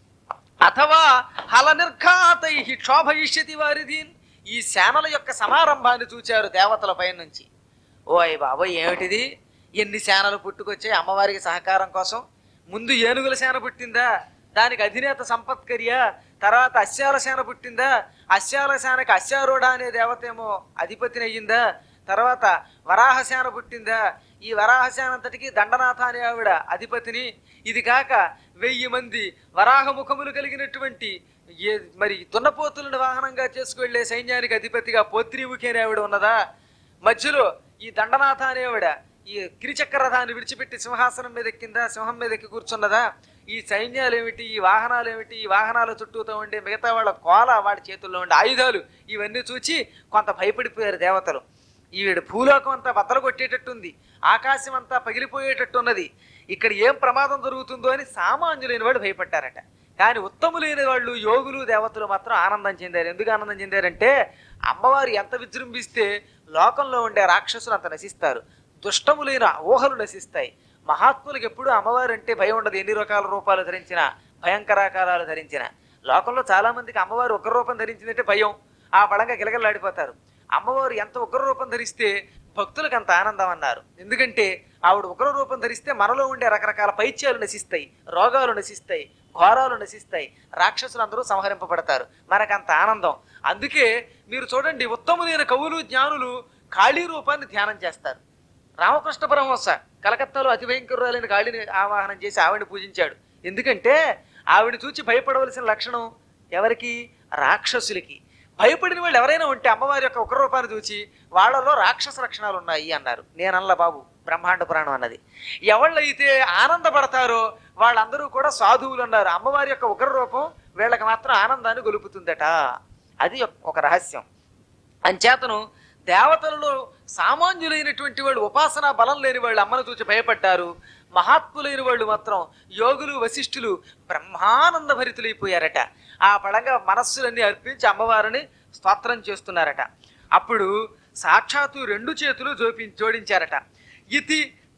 అథవా హల నిర్ఘాతై క్షోభయిష్యతి వారిదీన్ ఈ సేనల యొక్క సమారంభాన్ని చూచారు దేవతల పైనుంచి ఓ అయ్య బాబోయ్ ఏమిటిది ఎన్ని సేనలు పుట్టుకొచ్చాయి అమ్మవారికి సహకారం కోసం ముందు ఏనుగుల సేన పుట్టిందా దానికి అధినేత సంపత్కర్య తర్వాత అశ్యాల సేన పుట్టిందా అశ్యాల సేనకి అశ్యారూఢ అనే దేవత ఏమో అధిపతిని అయ్యిందా తర్వాత వరాహసేన పుట్టిందా ఈ వరాహసేన అంతటికి దండనాథ అనే ఆవిడ అధిపతిని ఇది కాక వెయ్యి మంది వరాహ ముఖములు కలిగినటువంటి ఏ మరి దున్నపోతులను వాహనంగా చేసుకువెళ్లే సైన్యానికి అధిపతిగా పోత్రిముఖి అనే ఆవిడ ఉన్నదా మధ్యలో ఈ దండనాథ అనేవాడ ఈ కిరిచక్ర రథాన్ని విడిచిపెట్టి సింహాసనం మీద ఎక్కిందా సింహం మీద ఎక్కి కూర్చున్నదా ఈ సైన్యాలు ఏమిటి ఈ వాహనాలు ఏమిటి ఈ వాహనాల చుట్టూతో ఉండే మిగతా వాళ్ళ కోల వాడి చేతుల్లో ఉండే ఆయుధాలు ఇవన్నీ చూచి కొంత భయపడిపోయారు దేవతలు ఈవిడ భూలోకం అంతా బద్దలు కొట్టేటట్టుంది ఆకాశం అంతా పగిలిపోయేటట్టున్నది ఇక్కడ ఏం ప్రమాదం జరుగుతుందో అని సామాన్యులైన వాళ్ళు భయపడ్డారట కానీ ఉత్తములైన వాళ్ళు యోగులు దేవతలు మాత్రం ఆనందం చెందారు ఎందుకు ఆనందం చెందారంటే అమ్మవారు ఎంత విజృంభిస్తే లోకంలో ఉండే రాక్షసులు అంత నశిస్తారు దుష్టములైన ఊహలు నశిస్తాయి మహాత్ములకు ఎప్పుడూ అమ్మవారు అంటే భయం ఉండదు ఎన్ని రకాల రూపాలు ధరించిన భయంకరాకారాలు ధరించిన లోకంలో చాలా మందికి అమ్మవారు ఉగ్ర రూపం ధరించిందంటే భయం ఆ పడంగా గిలగలాడిపోతారు అమ్మవారు ఎంత ఉగ్ర రూపం ధరిస్తే భక్తులకు అంత ఆనందం అన్నారు ఎందుకంటే ఆవిడ ఉగ్ర రూపం ధరిస్తే మనలో ఉండే రకరకాల పైత్యాలు నశిస్తాయి రోగాలు నశిస్తాయి ఘోరాలు నశిస్తాయి రాక్షసులందరూ సంహరింపబడతారు మనకంత ఆనందం అందుకే మీరు చూడండి ఉత్తములైన కవులు జ్ఞానులు కాళీ రూపాన్ని ధ్యానం చేస్తారు రామకృష్ణ పరమహంస కలకత్తాలో అతి భయంకరులైన కాళీని ఆవాహనం చేసి ఆవిడని పూజించాడు ఎందుకంటే ఆవిడ చూచి భయపడవలసిన లక్షణం ఎవరికి రాక్షసులకి భయపడిన వాళ్ళు ఎవరైనా ఉంటే అమ్మవారి యొక్క ఒక రూపాన్ని చూచి వాళ్ళలో రాక్షస లక్షణాలు ఉన్నాయి అన్నారు నేనల్లా బాబు బ్రహ్మాండ పురాణం అన్నది ఎవళ్ళైతే ఆనందపడతారో వాళ్ళందరూ కూడా సాధువులు అన్నారు అమ్మవారి యొక్క ఉగ్ర రూపం వీళ్ళకి మాత్రం ఆనందాన్ని గొలుపుతుందట అది ఒక రహస్యం అంచేతను దేవతలలో సామాన్యులైనటువంటి వాళ్ళు ఉపాసనా బలం లేని వాళ్ళు అమ్మను చూసి భయపడ్డారు మహాత్ములైన వాళ్ళు మాత్రం యోగులు వశిష్ఠులు బ్రహ్మానంద భరితులైపోయారట ఆ పడంగా మనస్సులన్నీ అర్పించి అమ్మవారిని స్తోత్రం చేస్తున్నారట అప్పుడు సాక్షాత్తు రెండు చేతులు జోపి జోడించారట ఇతి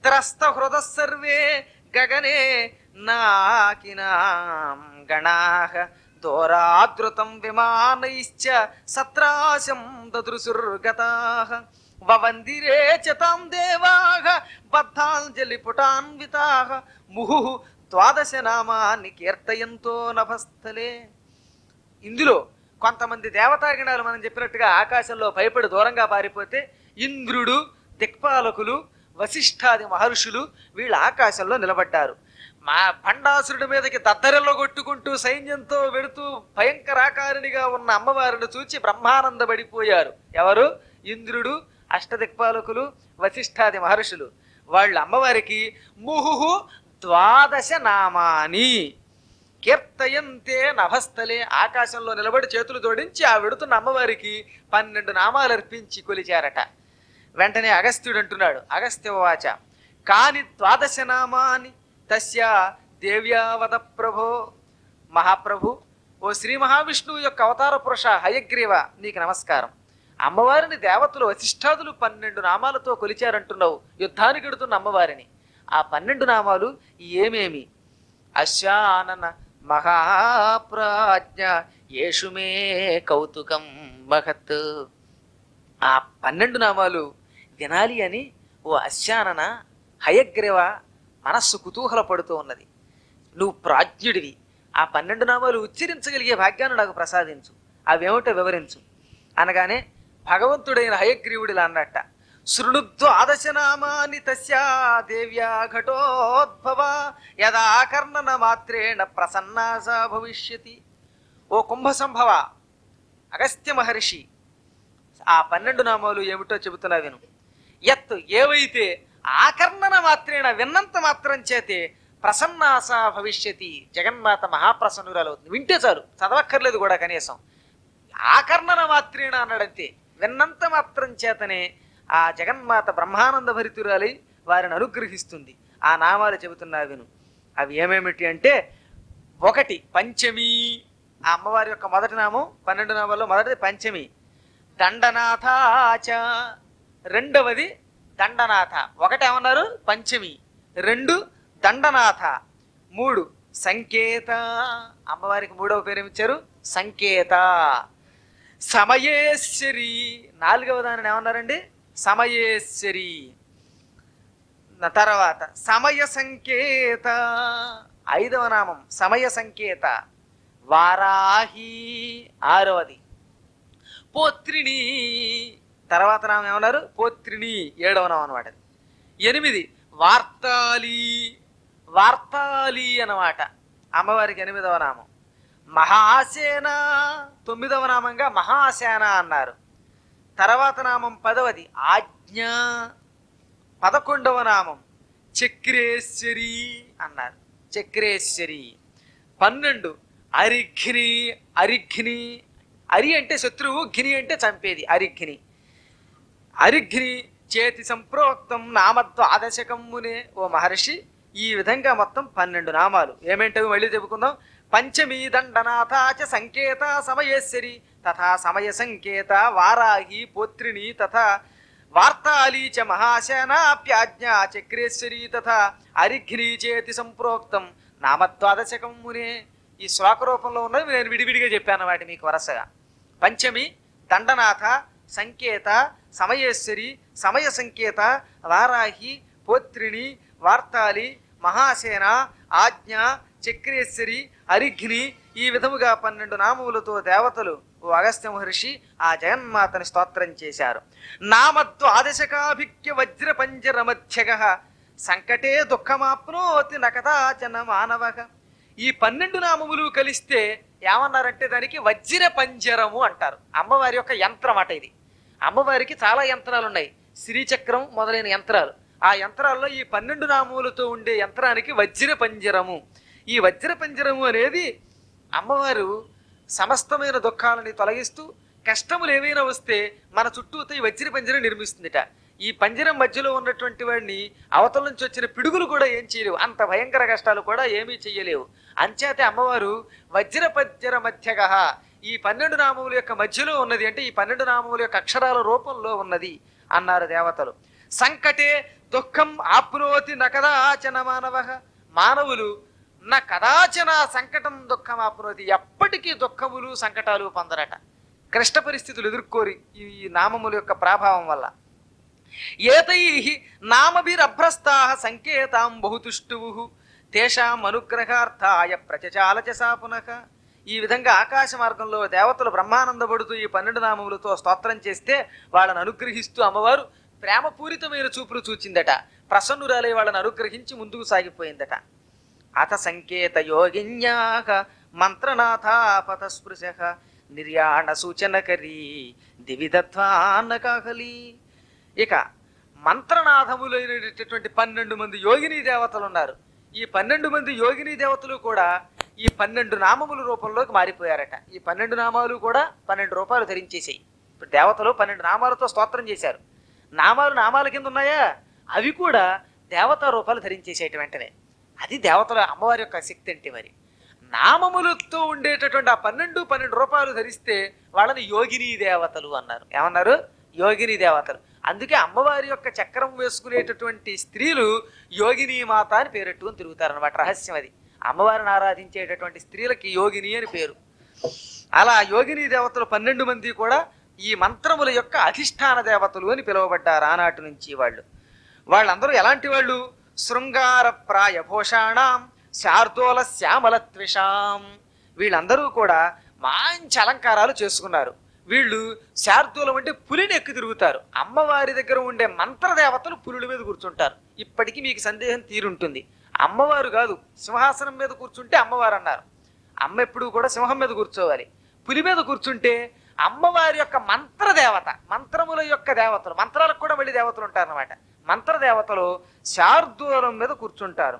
త్రస్త హృద సర్వే గగనే నాకినాం గణాః దోరాదృతం విమానైశ్చ సత్రాశం దదృశుర్గతాః వవందిరే చ తాం దేవాః బద్ధాంజలి పుటాన్వితాః ముహుః ద్వాదశ నామాన్ని కీర్తయంతో నభస్థలే ఇందులో కొంతమంది దేవతాగణాలు మనం చెప్పినట్టుగా ఆకాశంలో భయపడి దూరంగా పారిపోతే ఇంద్రుడు దిక్పాలకులు వశిష్ఠాది మహర్షులు వీళ్ళు ఆకాశంలో నిలబడ్డారు మా భండాసురుడి మీదకి దద్దరిలో కొట్టుకుంటూ సైన్యంతో వెడుతూ భయంకరాకారిణిగా ఉన్న అమ్మవారిని చూచి బ్రహ్మానందపడిపోయారు ఎవరు ఇంద్రుడు అష్టదిక్పాలకులు వశిష్ఠాది మహర్షులు వాళ్ళు అమ్మవారికి ముహుహు ద్వాదశ నామాని కీర్తయంతే నభస్థలే ఆకాశంలో నిలబడి చేతులు జోడించి ఆ వెడుతున్న అమ్మవారికి పన్నెండు నామాలు అర్పించి కొలిచారట వెంటనే అగస్త్యుడు అంటున్నాడు అగస్త్యవాచ కాని ద్వాదశ నామాని తస్య దేవ్యావద ప్రభో మహాప్రభు ఓ శ్రీ మహావిష్ణువు యొక్క అవతార పురుష హయగ్రీవ నీకు నమస్కారం అమ్మవారిని దేవతలు వశిష్ఠాదులు పన్నెండు నామాలతో కొలిచారంటున్నావు యుద్ధానికి ఎడుతున్న అమ్మవారిని ఆ పన్నెండు నామాలు ఏమేమి అశానన మహాప్రాజ్ఞ యేషు మే కౌతుకం మహత్ ఆ పన్నెండు నామాలు వినాలి అని ఓ అశానన హయగ్రీవ మనస్సు కుతూహలపడుతూ ఉన్నది నువ్వు ప్రాజ్ఞుడివి ఆ పన్నెండు నామాలు ఉచ్చరించగలిగే భాగ్యాన్ని నాకు ప్రసాదించు అవేమిటో వివరించు అనగానే భగవంతుడైన హయగ్రీవుడిలా అన్నట్ట శృణుద్వాదశనామాని తస్యా దేవ్యా ఘటోద్భవ యదా కర్ణన మాత్రేణ ప్రసన్నాసా భవిష్యతి ఓ కుంభ సంభవ అగస్త్య మహర్షి ఆ పన్నెండు నామాలు ఏమిటో చెబుతున్నా విను ఎత్ ఏవైతే ఆకర్ణన మాత్రేణ విన్నంత మాత్రం చేతే ప్రసన్నాస భవిష్యతి జగన్మాత మహాప్రసన్నురాలవుతుంది వింటే చాలు చదవక్కర్లేదు కూడా కనీసం ఆకర్ణన మాత్రేణ అన్నాడంతే విన్నంత మాత్రం చేతనే ఆ జగన్మాత బ్రహ్మానంద భరితురాలి వారిని అనుగ్రహిస్తుంది ఆ నామాలు చెబుతున్నా విను అవి ఏమేమిటి అంటే ఒకటి పంచమి ఆ అమ్మవారి యొక్క మొదటి నామం పన్నెండు నామాల్లో మొదటిది పంచమి దండనాథాచ రెండవది దండనాథ ఒకటి ఏమన్నారు పంచమి రెండు దండనాథ మూడు సంకేత అమ్మవారికి మూడవ పేరు ఏమిచ్చారు సంకేత సమయేశ్వరి నాలుగవ దానిని ఏమన్నారండి సమయేశ్వరి న- తర్వాత సమయ సంకేత ఐదవ నామం సమయ సంకేత వారాహి ఆరవది పోత్రిణి తర్వాత నామం ఏమన్నారు పోత్రిణి ఏడవ నామం అనమాట ఎనిమిది వార్తాలి వార్తాలి అన్నమాట అమ్మవారికి ఎనిమిదవ నామం మహాసేన తొమ్మిదవ నామంగా మహాసేన అన్నారు తర్వాత నామం పదవది ఆజ్ఞ పదకొండవ నామం చక్రేశ్వరి అన్నారు చక్రేశ్వరి పన్నెండు అరిఘ్ని అరిఘ్ని అరి అంటే శత్రువు ఘిని అంటే చంపేది అరిఘ్ని అరిఘ్ని చేతి సంప్రోక్తం నామద్వాదశకమ్మునే ఓ మహర్షి ఈ విధంగా మొత్తం పన్నెండు నామాలు ఏమేంటవి మళ్ళీ చెప్పుకుందాం పంచమీ దండనాథాచ సంకేత సమయేశ్వరి తథా సమయ సంకేత వారాహి పోత్రిణి తథా వార్తాళీ చ మహాశనాప్యాజ్ఞ చక్రేశ్వరి తథా అరిఘ్ని చేతి సంప్రోక్తం నామద్వాదశకం మునే ఈ శ్లోక రూపంలో ఉన్నది నేను విడివిడిగా చెప్పాను వాటి మీకు వరుసగా పంచమి దండనాథ సంకేత సమయేశ్వరి సమయ సంకేత వారాహి పోత్రిణి వార్తాలి మహాసేన ఆజ్ఞ చక్రేశ్వరి అరిఘ్ని ఈ విధముగా పన్నెండు నామములతో దేవతలు ఓ అగస్త్య మహర్షి ఆ జగన్మాతని స్తోత్రం చేశారు నామద్వాదశకాభిక్య వజ్ర పంజర మధ్యగ సంకటే దుఃఖమాప్నోతి నకదాచన మానవగ ఈ పన్నెండు నామములు కలిస్తే ఏమన్నారంటే దానికి వజ్ర పంజరము అంటారు అమ్మవారి యొక్క యంత్రం అట ఇది అమ్మవారికి చాలా యంత్రాలు ఉన్నాయి శ్రీచక్రం మొదలైన యంత్రాలు ఆ యంత్రాల్లో ఈ పన్నెండు నామములతో ఉండే యంత్రానికి వజ్ర పంజరము ఈ వజ్ర పంజరము అనేది అమ్మవారు సమస్తమైన దుఃఖాలని తొలగిస్తూ కష్టములు ఏవైనా వస్తే మన చుట్టూతో ఈ వజ్ర పంజరం నిర్మిస్తుందిట ఈ పంజరం మధ్యలో ఉన్నటువంటి వాడిని అవతల నుంచి వచ్చిన పిడుగులు కూడా ఏం చేయలేవు అంత భయంకర కష్టాలు కూడా ఏమీ చెయ్యలేవు అంచేతే అమ్మవారు వజ్ర పంజర మధ్యగ ఈ పన్నెండు నామముల యొక్క మధ్యలో ఉన్నది అంటే ఈ పన్నెండు నామముల యొక్క అక్షరాల రూపంలో ఉన్నది అన్నారు దేవతలు సంకటే దుఃఖం ఆప్నోతి నకదాచన మానవ మానవులు నా కదాచన సంకటం దుఃఖం ఆప్నోతి ఎప్పటికీ దుఃఖములు సంకటాలు పొందరట క్లిష్ట పరిస్థితులు ఎదుర్కోరి ఈ నామముల యొక్క ప్రభావం వల్ల ఏతై నామభిరభ్రస్తా సంకేతాం బహుతుష్టువు తేషాం అనుగ్రహార్థాయ ప్రచచాలచ పునః ఈ విధంగా ఆకాశ మార్గంలో దేవతలు బ్రహ్మానందపడుతూ ఈ పన్నెండు నామములతో స్తోత్రం చేస్తే వాళ్ళని అనుగ్రహిస్తూ అమ్మవారు ప్రేమపూరితమైన చూపులు చూచిందట ప్రసన్నురాలై వాళ్ళని అనుగ్రహించి ముందుకు సాగిపోయిందట అథ సంకేత యోగిన్యాహ మంత్రనాథాపత స్పృశ నిర్యాణ సూచనకరీ దివిదత్వాన్నకాహలి ఇక మంత్రనాథములైనటువంటి పన్నెండు మంది యోగిని దేవతలు ఉన్నారు ఈ పన్నెండు మంది యోగిని దేవతలు కూడా ఈ పన్నెండు నామముల రూపంలోకి మారిపోయారట ఈ పన్నెండు నామాలు కూడా పన్నెండు రూపాయలు ధరించేసాయి ఇప్పుడు దేవతలు పన్నెండు నామాలతో స్తోత్రం చేశారు నామాలు నామాల కింద ఉన్నాయా అవి కూడా దేవతా రూపాలు ధరించేసేట వెంటనే అది దేవతల అమ్మవారి యొక్క శక్తి అంటే మరి నామములతో ఉండేటటువంటి ఆ పన్నెండు పన్నెండు రూపాయలు ధరిస్తే వాళ్ళని యోగిని దేవతలు అన్నారు ఏమన్నారు యోగిని దేవతలు అందుకే అమ్మవారి యొక్క చక్రం వేసుకునేటటువంటి స్త్రీలు యోగిని మాత అని పేరెట్టుకుని తిరుగుతారనమాట రహస్యం అది అమ్మవారిని ఆరాధించేటటువంటి స్త్రీలకి యోగిని అని పేరు అలా యోగిని దేవతలు పన్నెండు మంది కూడా ఈ మంత్రముల యొక్క అధిష్టాన దేవతలు అని పిలువబడ్డారు ఆనాటి నుంచి వాళ్ళు వాళ్ళందరూ ఎలాంటి వాళ్ళు శృంగార ప్రాయ భూషాణం శార్దూల శ్యామల త్విషాం వీళ్ళందరూ కూడా మంచి అలంకారాలు చేసుకున్నారు వీళ్ళు శార్దూలం అంటే పులిని ఎక్కి తిరుగుతారు అమ్మవారి దగ్గర ఉండే మంత్రదేవతలు పులుల మీద కూర్చుంటారు ఇప్పటికీ మీకు సందేహం తీరుంటుంది అమ్మవారు కాదు సింహాసనం మీద కూర్చుంటే అమ్మవారు అన్నారు అమ్మ ఎప్పుడు కూడా సింహం మీద కూర్చోవాలి పులి మీద కూర్చుంటే అమ్మవారి యొక్క మంత్రదేవత మంత్రముల యొక్క దేవతలు మంత్రాలకు కూడా మళ్ళీ దేవతలు ఉంటారన్నమాట మంత్రదేవతలు శార్దూలం మీద కూర్చుంటారు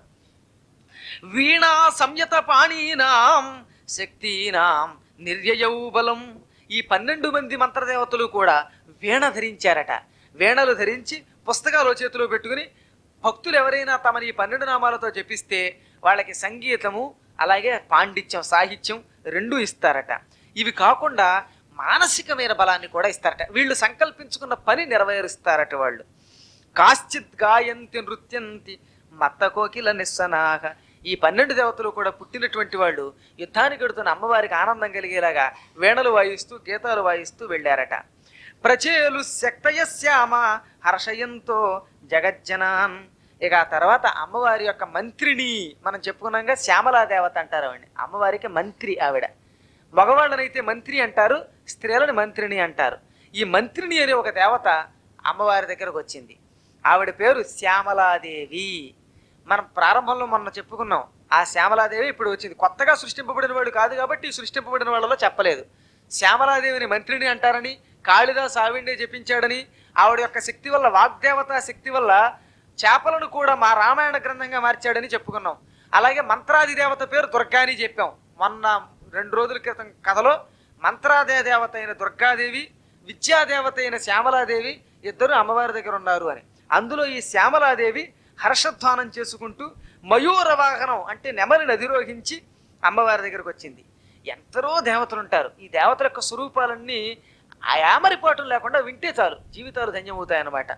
వీణా సంయత పాణీనాం శక్తినాం నిర్యయౌ బలం ఈ పన్నెండు మంది మంత్రదేవతలు కూడా వీణ ధరించారట వీణలు ధరించి పుస్తకాలు చేతిలో పెట్టుకుని భక్తులు ఎవరైనా తమని ఈ పన్నెండు నామాలతో జపిస్తే వాళ్ళకి సంగీతము అలాగే పాండిత్యం సాహిత్యం రెండూ ఇస్తారట ఇవి కాకుండా మానసికమైన బలాన్ని కూడా ఇస్తారట వీళ్ళు సంకల్పించుకున్న పని నెరవేరుస్తారట వాళ్ళు కాశ్చిత్ గాయంతి నృత్యంతి మత్త కోకిల నిస్సనాహ ఈ పన్నెండు దేవతలు కూడా పుట్టినటువంటి వాళ్ళు యుద్ధానికి ఎడుతున్న అమ్మవారికి ఆనందం కలిగేలాగా వేణలు వాయిస్తూ గీతాలు వాయిస్తూ వెళ్ళారట ప్రచేలు శక్తయ శ్యామ హర్షయంతో జగజ్జనాన్ ఇక ఆ తర్వాత అమ్మవారి యొక్క మంత్రిని మనం చెప్పుకున్నాగా శ్యామలా దేవత అంటారు ఆవిడ అమ్మవారికి మంత్రి ఆవిడ మగవాళ్ళనైతే మంత్రి అంటారు స్త్రీలని మంత్రిని అంటారు ఈ మంత్రిని అనే ఒక దేవత అమ్మవారి దగ్గరకు వచ్చింది ఆవిడ పేరు శ్యామలాదేవి మనం ప్రారంభంలో మొన్న చెప్పుకున్నాం ఆ శ్యామలాదేవి ఇప్పుడు వచ్చింది కొత్తగా సృష్టింపబడిన వాడు కాదు కాబట్టి ఈ సృష్టింపబడిన వాళ్ళలో చెప్పలేదు శ్యామలాదేవిని మంత్రిని అంటారని కాళిదాస్ ఆవిడే జపించాడని ఆవిడ యొక్క శక్తి వల్ల వాగ్దేవత శక్తి వల్ల చేపలను కూడా మా రామాయణ గ్రంథంగా మార్చాడని చెప్పుకున్నాం అలాగే మంత్రాది దేవత పేరు దుర్గా అని చెప్పాం మొన్న రెండు రోజుల క్రితం కథలో మంత్రాదే దేవత అయిన దుర్గాదేవి విద్యాదేవత అయిన శ్యామలాదేవి ఇద్దరు అమ్మవారి దగ్గర ఉన్నారు అని అందులో ఈ శ్యామలాదేవి హర్షధ్వానం చేసుకుంటూ మయూర వాహనం అంటే నెమలిని అధిరోహించి అమ్మవారి దగ్గరకు వచ్చింది ఎంతరో దేవతలు ఉంటారు ఈ దేవతల యొక్క స్వరూపాలన్నీ ఆ యామరిపాటు లేకుండా వింటే చాలు జీవితాలు ధన్యమవుతాయన్నమాట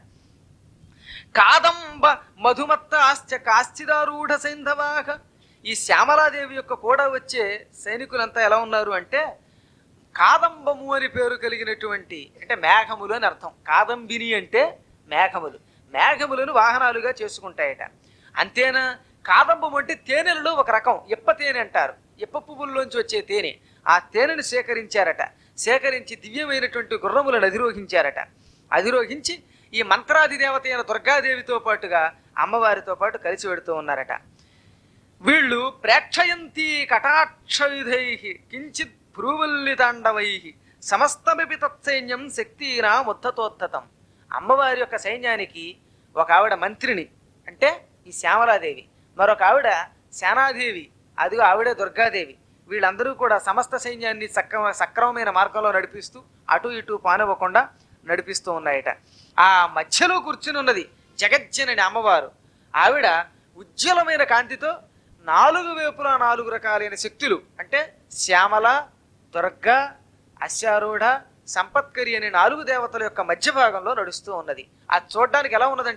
కాదంబ మధుమత్త ఆశ్చ కాశ్చిదారూఢ సైంధవాహ ఈ శ్యామలాదేవి యొక్క కూడా వచ్చే సైనికులంతా ఎలా ఉన్నారు అంటే కాదంబము అని పేరు కలిగినటువంటి అంటే మేఘములు అని అర్థం కాదంబిని అంటే మేఘములు మేఘములను వాహనాలుగా చేసుకుంటాయట అంతేనా కాదంబం అంటే తేనెలలో ఒక రకం ఇప్ప తేనె అంటారు ఇప్ప పువ్వుల్లోంచి వచ్చే తేనె ఆ తేనెను సేకరించారట సేకరించి దివ్యమైనటువంటి గుర్రములను అధిరోహించారట అధిరోహించి ఈ మంత్రాది దేవత అయిన దుర్గాదేవితో పాటుగా అమ్మవారితో పాటు కలిసి వెడుతూ ఉన్నారట వీళ్ళు ప్రేక్షయంతి కటాక్షయుధై కించిత్ భ్రూవల్లితాండవై సమస్తమిపి తత్సైన్యం శక్తినా ముత్తతోత్తతం అమ్మవారి యొక్క సైన్యానికి ఒక ఆవిడ మంత్రిని అంటే ఈ శ్యామలాదేవి మరొక ఆవిడ సేనాదేవి అదిగో ఆవిడే దుర్గాదేవి వీళ్ళందరూ కూడా సమస్త సైన్యాన్ని సక్రమ సక్రమమైన మార్గంలో నడిపిస్తూ అటు ఇటు పానివ్వకుండా నడిపిస్తూ ఉన్నాయట ఆ మధ్యలో కూర్చుని ఉన్నది జగజ్జనని అమ్మవారు ఆవిడ ఉజ్వలమైన కాంతితో నాలుగు వైపులా నాలుగు రకాలైన శక్తులు అంటే శ్యామల దుర్గ అశ్వారూఢ సంపత్కరి అనే నాలుగు దేవతల యొక్క మధ్య భాగంలో నడుస్తూ ఉన్నది అది చూడడానికి ఎలా ఉన్నదంటే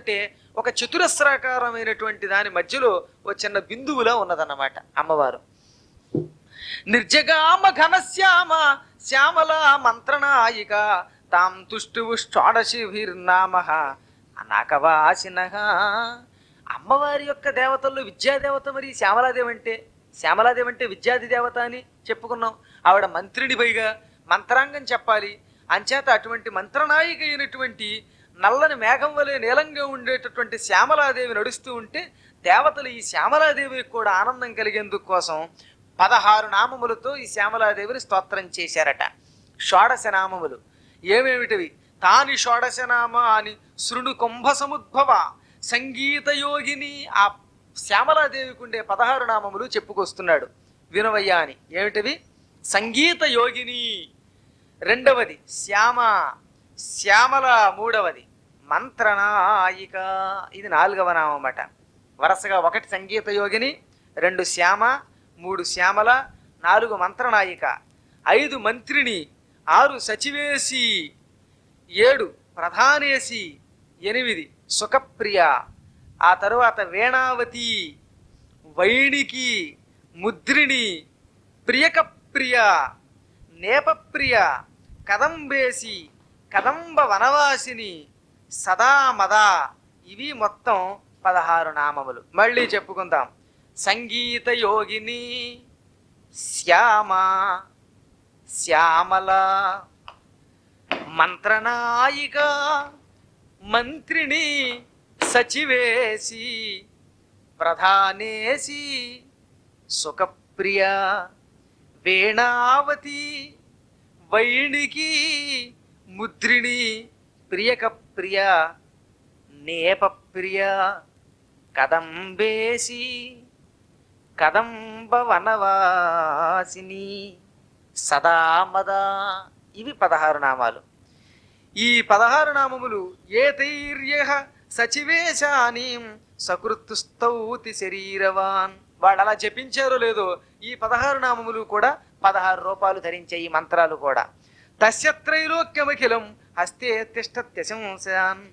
ఒక చతురస్రాకారమైనటువంటి దాని మధ్యలో ఓ చిన్న బిందువులా ఉన్నదన్నమాట అమ్మవారు నిర్జగామ ఘనశ్యామ శ్యామల మంత్రనాయిక తాం తుష్టువు షోడశిభిర్నామ అనాకవాసిన అమ్మవారి యొక్క దేవతల్లో విద్యాదేవత మరి శ్యామలాదేవి అంటే శ్యామలాదేవి అంటే విద్యాది దేవత అని చెప్పుకున్నాం ఆవిడ మంత్రిని పైగా మంత్రాంగం చెప్పాలి అంచేత అటువంటి మంత్రనాయిక అయినటువంటి నల్లని మేఘం వలె నీలంగా ఉండేటటువంటి శ్యామలాదేవి నడుస్తూ ఉంటే దేవతలు ఈ శ్యామలాదేవికి కూడా ఆనందం కలిగేందుకు కోసం పదహారు నామములతో ఈ శ్యామలాదేవిని స్తోత్రం చేశారట షోడశ నామములు ఏమేమిటివి తాని షోడశ నామ అని శృణు కుంభ సముద్భవ సంగీత యోగిని ఆ శ్యామలాదేవికి ఉండే పదహారు నామములు చెప్పుకొస్తున్నాడు వినవయ్యా అని ఏమిటివి సంగీత యోగిని రెండవది శ్యామ శ్యామల మూడవది మంత్రనాయిక ఇది నాలుగవ నామం అట వరుసగా ఒకటి సంగీత యోగిని రెండు శ్యామ మూడు శ్యామల నాలుగు మంత్రనాయిక ఐదు మంత్రిని ఆరు సచివేసి ఏడు ప్రధానేసి ఎనిమిది సుఖప్రియ ఆ తరువాత వేణావతి వైణికి ముద్రిణి ప్రియకప్రియ నేపప్రియ కదంబేసి కదంబ వనవాసిని సదా మద ఇవి మొత్తం పదహారు నామములు మళ్ళీ చెప్పుకుందాం సంగీత యోగిని శ్యామ శ్యామల మంత్రనాయిక మంత్రిని సచివేసి ప్రధానేసి సుఖప్రియ వేణావతి వైణికి ముద్రిణి ప్రియకప్రియ నేపప్రియ కదంబేసి కదంబ వనవాసిని సదామద ఇవి పదహారు నామాలు ఈ పదహారు నామములు ఏ ధైర్య సచివేశానీం సకృత్తుస్తౌతి శరీరవాన్ వాళ్ళు అలా జపించారో లేదో ఈ పదహారు నామములు కూడా పదహారు రూపాయలు ధరించే ఈ మంత్రాలు కూడా తస్యత్రైలోక్యమఖిలం హస్తే తిష్టత్యశంసాన్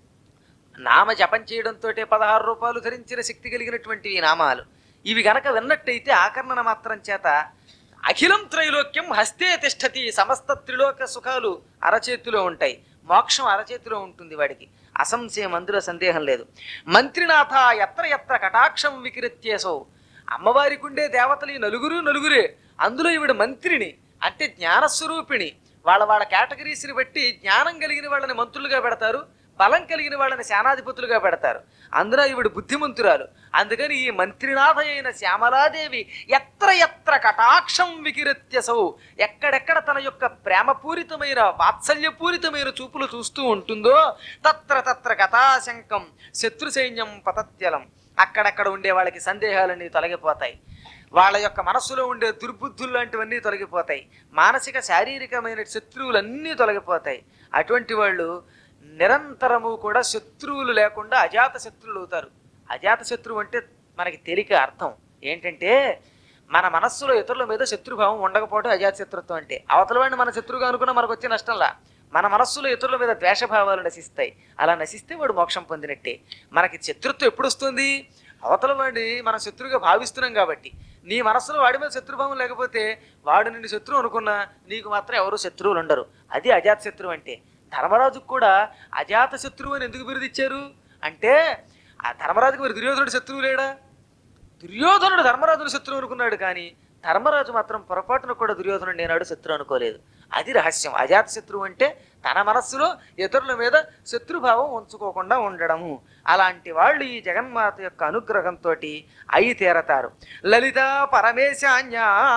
నామ జపం చేయడంతో పదహారు రూపాయలు ధరించిన శక్తి కలిగినటువంటి ఈ నామాలు ఇవి గనక విన్నట్టయితే ఆకర్ణన మాత్రం చేత అఖిలం త్రైలోక్యం హస్తే తిష్టతి సమస్త త్రిలోక సుఖాలు అరచేతిలో ఉంటాయి మోక్షం అరచేతిలో ఉంటుంది వాడికి అసంశయం అందులో సందేహం లేదు మంత్రినాథ ఎత్ర ఎత్ర కటాక్షం వికృత్యేసో అమ్మవారికి ఉండే దేవతలు ఈ నలుగురు నలుగురే అందులో ఈవిడ మంత్రిని అంటే జ్ఞానస్వరూపిణి వాళ్ళ వాళ్ళ కేటగిరీస్ని బట్టి జ్ఞానం కలిగిన వాళ్ళని మంత్రులుగా పెడతారు బలం కలిగిన వాళ్ళని సేనాధిపతులుగా పెడతారు అందులో ఈవిడ బుద్ధిమంతురాలు అందుకని ఈ మంత్రినాథ అయిన శ్యామలాదేవి ఎత్ర ఎత్ర కటాక్షం వికిరత్యసౌ ఎక్కడెక్కడ తన యొక్క ప్రేమపూరితమైన వాత్సల్యపూరితమైన చూపులు చూస్తూ ఉంటుందో తత్ర తత్ర కథాశంకం శత్రు సైన్యం పతత్యలం అక్కడక్కడ ఉండే వాళ్ళకి సందేహాలన్నీ తొలగిపోతాయి వాళ్ళ యొక్క మనస్సులో ఉండే దుర్బుద్ధులు లాంటివన్నీ తొలగిపోతాయి మానసిక శారీరకమైన శత్రువులన్నీ తొలగిపోతాయి అటువంటి వాళ్ళు నిరంతరము కూడా శత్రువులు లేకుండా అజాత శత్రువులు అవుతారు అజాత శత్రువు అంటే మనకి తేలిక అర్థం ఏంటంటే మన మనస్సులో ఇతరుల మీద శత్రుభావం ఉండకపోవడం అజాత శత్రుత్వం అంటే అవతల వాడిని మన శత్రువుగా అనుకున్నా మనకు వచ్చే నష్టంలా మన మనస్సులో ఇతరుల మీద ద్వేషభావాలు నశిస్తాయి అలా నశిస్తే వాడు మోక్షం పొందినట్టే మనకి శత్రుత్వం ఎప్పుడు వస్తుంది అవతల వాడిని మన శత్రువుగా భావిస్తున్నాం కాబట్టి నీ మనస్సులో వాడి మీద శత్రుభావం లేకపోతే వాడు నిన్ను శత్రువు అనుకున్నా నీకు మాత్రం ఎవరు శత్రువులు ఉండరు అది అజాత శత్రువు అంటే ధర్మరాజుకు కూడా అజాత శత్రువు అని ఎందుకు బిరుదిచ్చారు అంటే ఆ ధర్మరాజుకు మరి దుర్యోధనుడు శత్రువు లేడా దుర్యోధనుడు ధర్మరాజును శత్రువు అనుకున్నాడు కానీ ధర్మరాజు మాత్రం పొరపాటున కూడా దుర్యోధనుడు నేనాడు శత్రువు అనుకోలేదు అది రహస్యం అజాత శత్రువు అంటే తన మనస్సులో ఇతరుల మీద శత్రుభావం ఉంచుకోకుండా ఉండడము అలాంటి వాళ్ళు ఈ జగన్మాత యొక్క అనుగ్రహంతో అయి తీరతారు లలిత పరమేశాన్య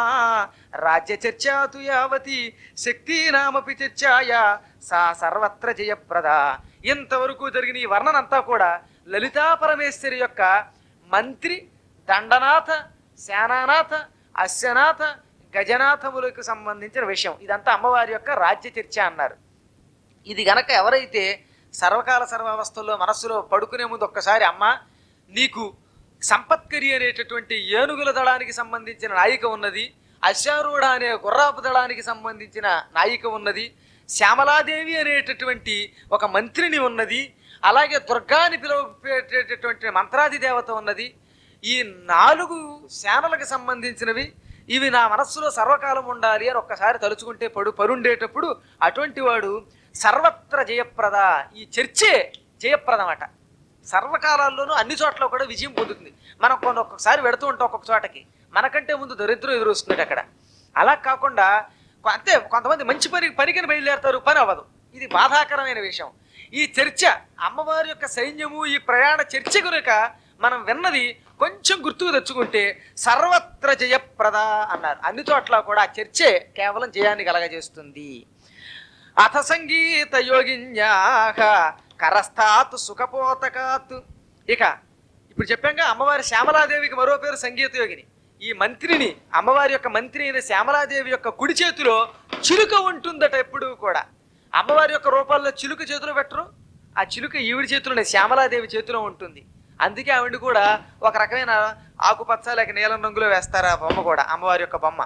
రాజ్య చర్చాతు యావతి శక్తినామపి చర్చాయ సా సర్వత్ర జయప్రద ఇంతవరకు జరిగిన ఈ వర్ణనంతా కూడా లలితా పరమేశ్వరి యొక్క మంత్రి దండనాథ సేనానాథ అశ్వనాథ గజనాథములకు సంబంధించిన విషయం ఇదంతా అమ్మవారి యొక్క రాజ్య చర్చ అన్నారు ఇది గనక ఎవరైతే సర్వకాల సర్వావస్థల్లో మనస్సులో పడుకునే ముందు ఒక్కసారి అమ్మ నీకు సంపత్కరి అనేటటువంటి ఏనుగుల దళానికి సంబంధించిన నాయిక ఉన్నది అశ్వారూఢ అనే గుర్రాపు దళానికి సంబంధించిన నాయిక ఉన్నది శ్యామలాదేవి అనేటటువంటి ఒక మంత్రిని ఉన్నది అలాగే దుర్గా అని పిలువబడేటటువంటి మంత్రాది దేవత ఉన్నది ఈ నాలుగు శానలకు సంబంధించినవి ఇవి నా మనస్సులో సర్వకాలం ఉండాలి అని ఒక్కసారి తలుచుకుంటే పడు పరుండేటప్పుడు అటువంటి వాడు సర్వత్ర జయప్రద ఈ చర్చే జయప్రదమట సర్వకాలాల్లోనూ అన్ని చోట్ల కూడా విజయం పొందుతుంది మనం కొన్ని ఒక్కొక్కసారి పెడుతూ ఉంటాం ఒక్కొక్క చోటకి మనకంటే ముందు దరిద్రం ఎదురొస్తుంది అక్కడ అలా కాకుండా కొ- అంతే కొంతమంది మంచి పని పనికిని బయలుదేరతారు పని అవ్వదు ఇది బాధాకరమైన విషయం ఈ చర్చ అమ్మవారి యొక్క సైన్యము ఈ ప్రయాణ చర్చ కనుక మనం విన్నది కొంచెం గుర్తుకు తెచ్చుకుంటే సర్వత్ర జయప్రద అన్నారు అన్ని చోట్ల కూడా ఆ చర్చే కేవలం జయాన్ని కలగజేస్తుంది అథ సంగీత యోగిన్యాహ కరస్థాత్ సుఖపోతకాత్ ఇక ఇప్పుడు చెప్పాక అమ్మవారి శ్యామలాదేవికి మరో పేరు సంగీత యోగిని ఈ మంత్రిని అమ్మవారి యొక్క మంత్రి అయిన శ్యామలాదేవి యొక్క కుడి చేతిలో చిలుక ఉంటుందట ఎప్పుడూ కూడా అమ్మవారి యొక్క రూపాల్లో చిలుక చేతిలో పెట్టరు ఆ చిలుక ఈవిడి చేతిలోనే శ్యామలాదేవి చేతిలో ఉంటుంది అందుకే ఆవిడ కూడా ఒక రకమైన ఆకుపచ్చ లేక నీలం రంగులో వేస్తారు ఆ బొమ్మ కూడా అమ్మవారి యొక్క బొమ్మ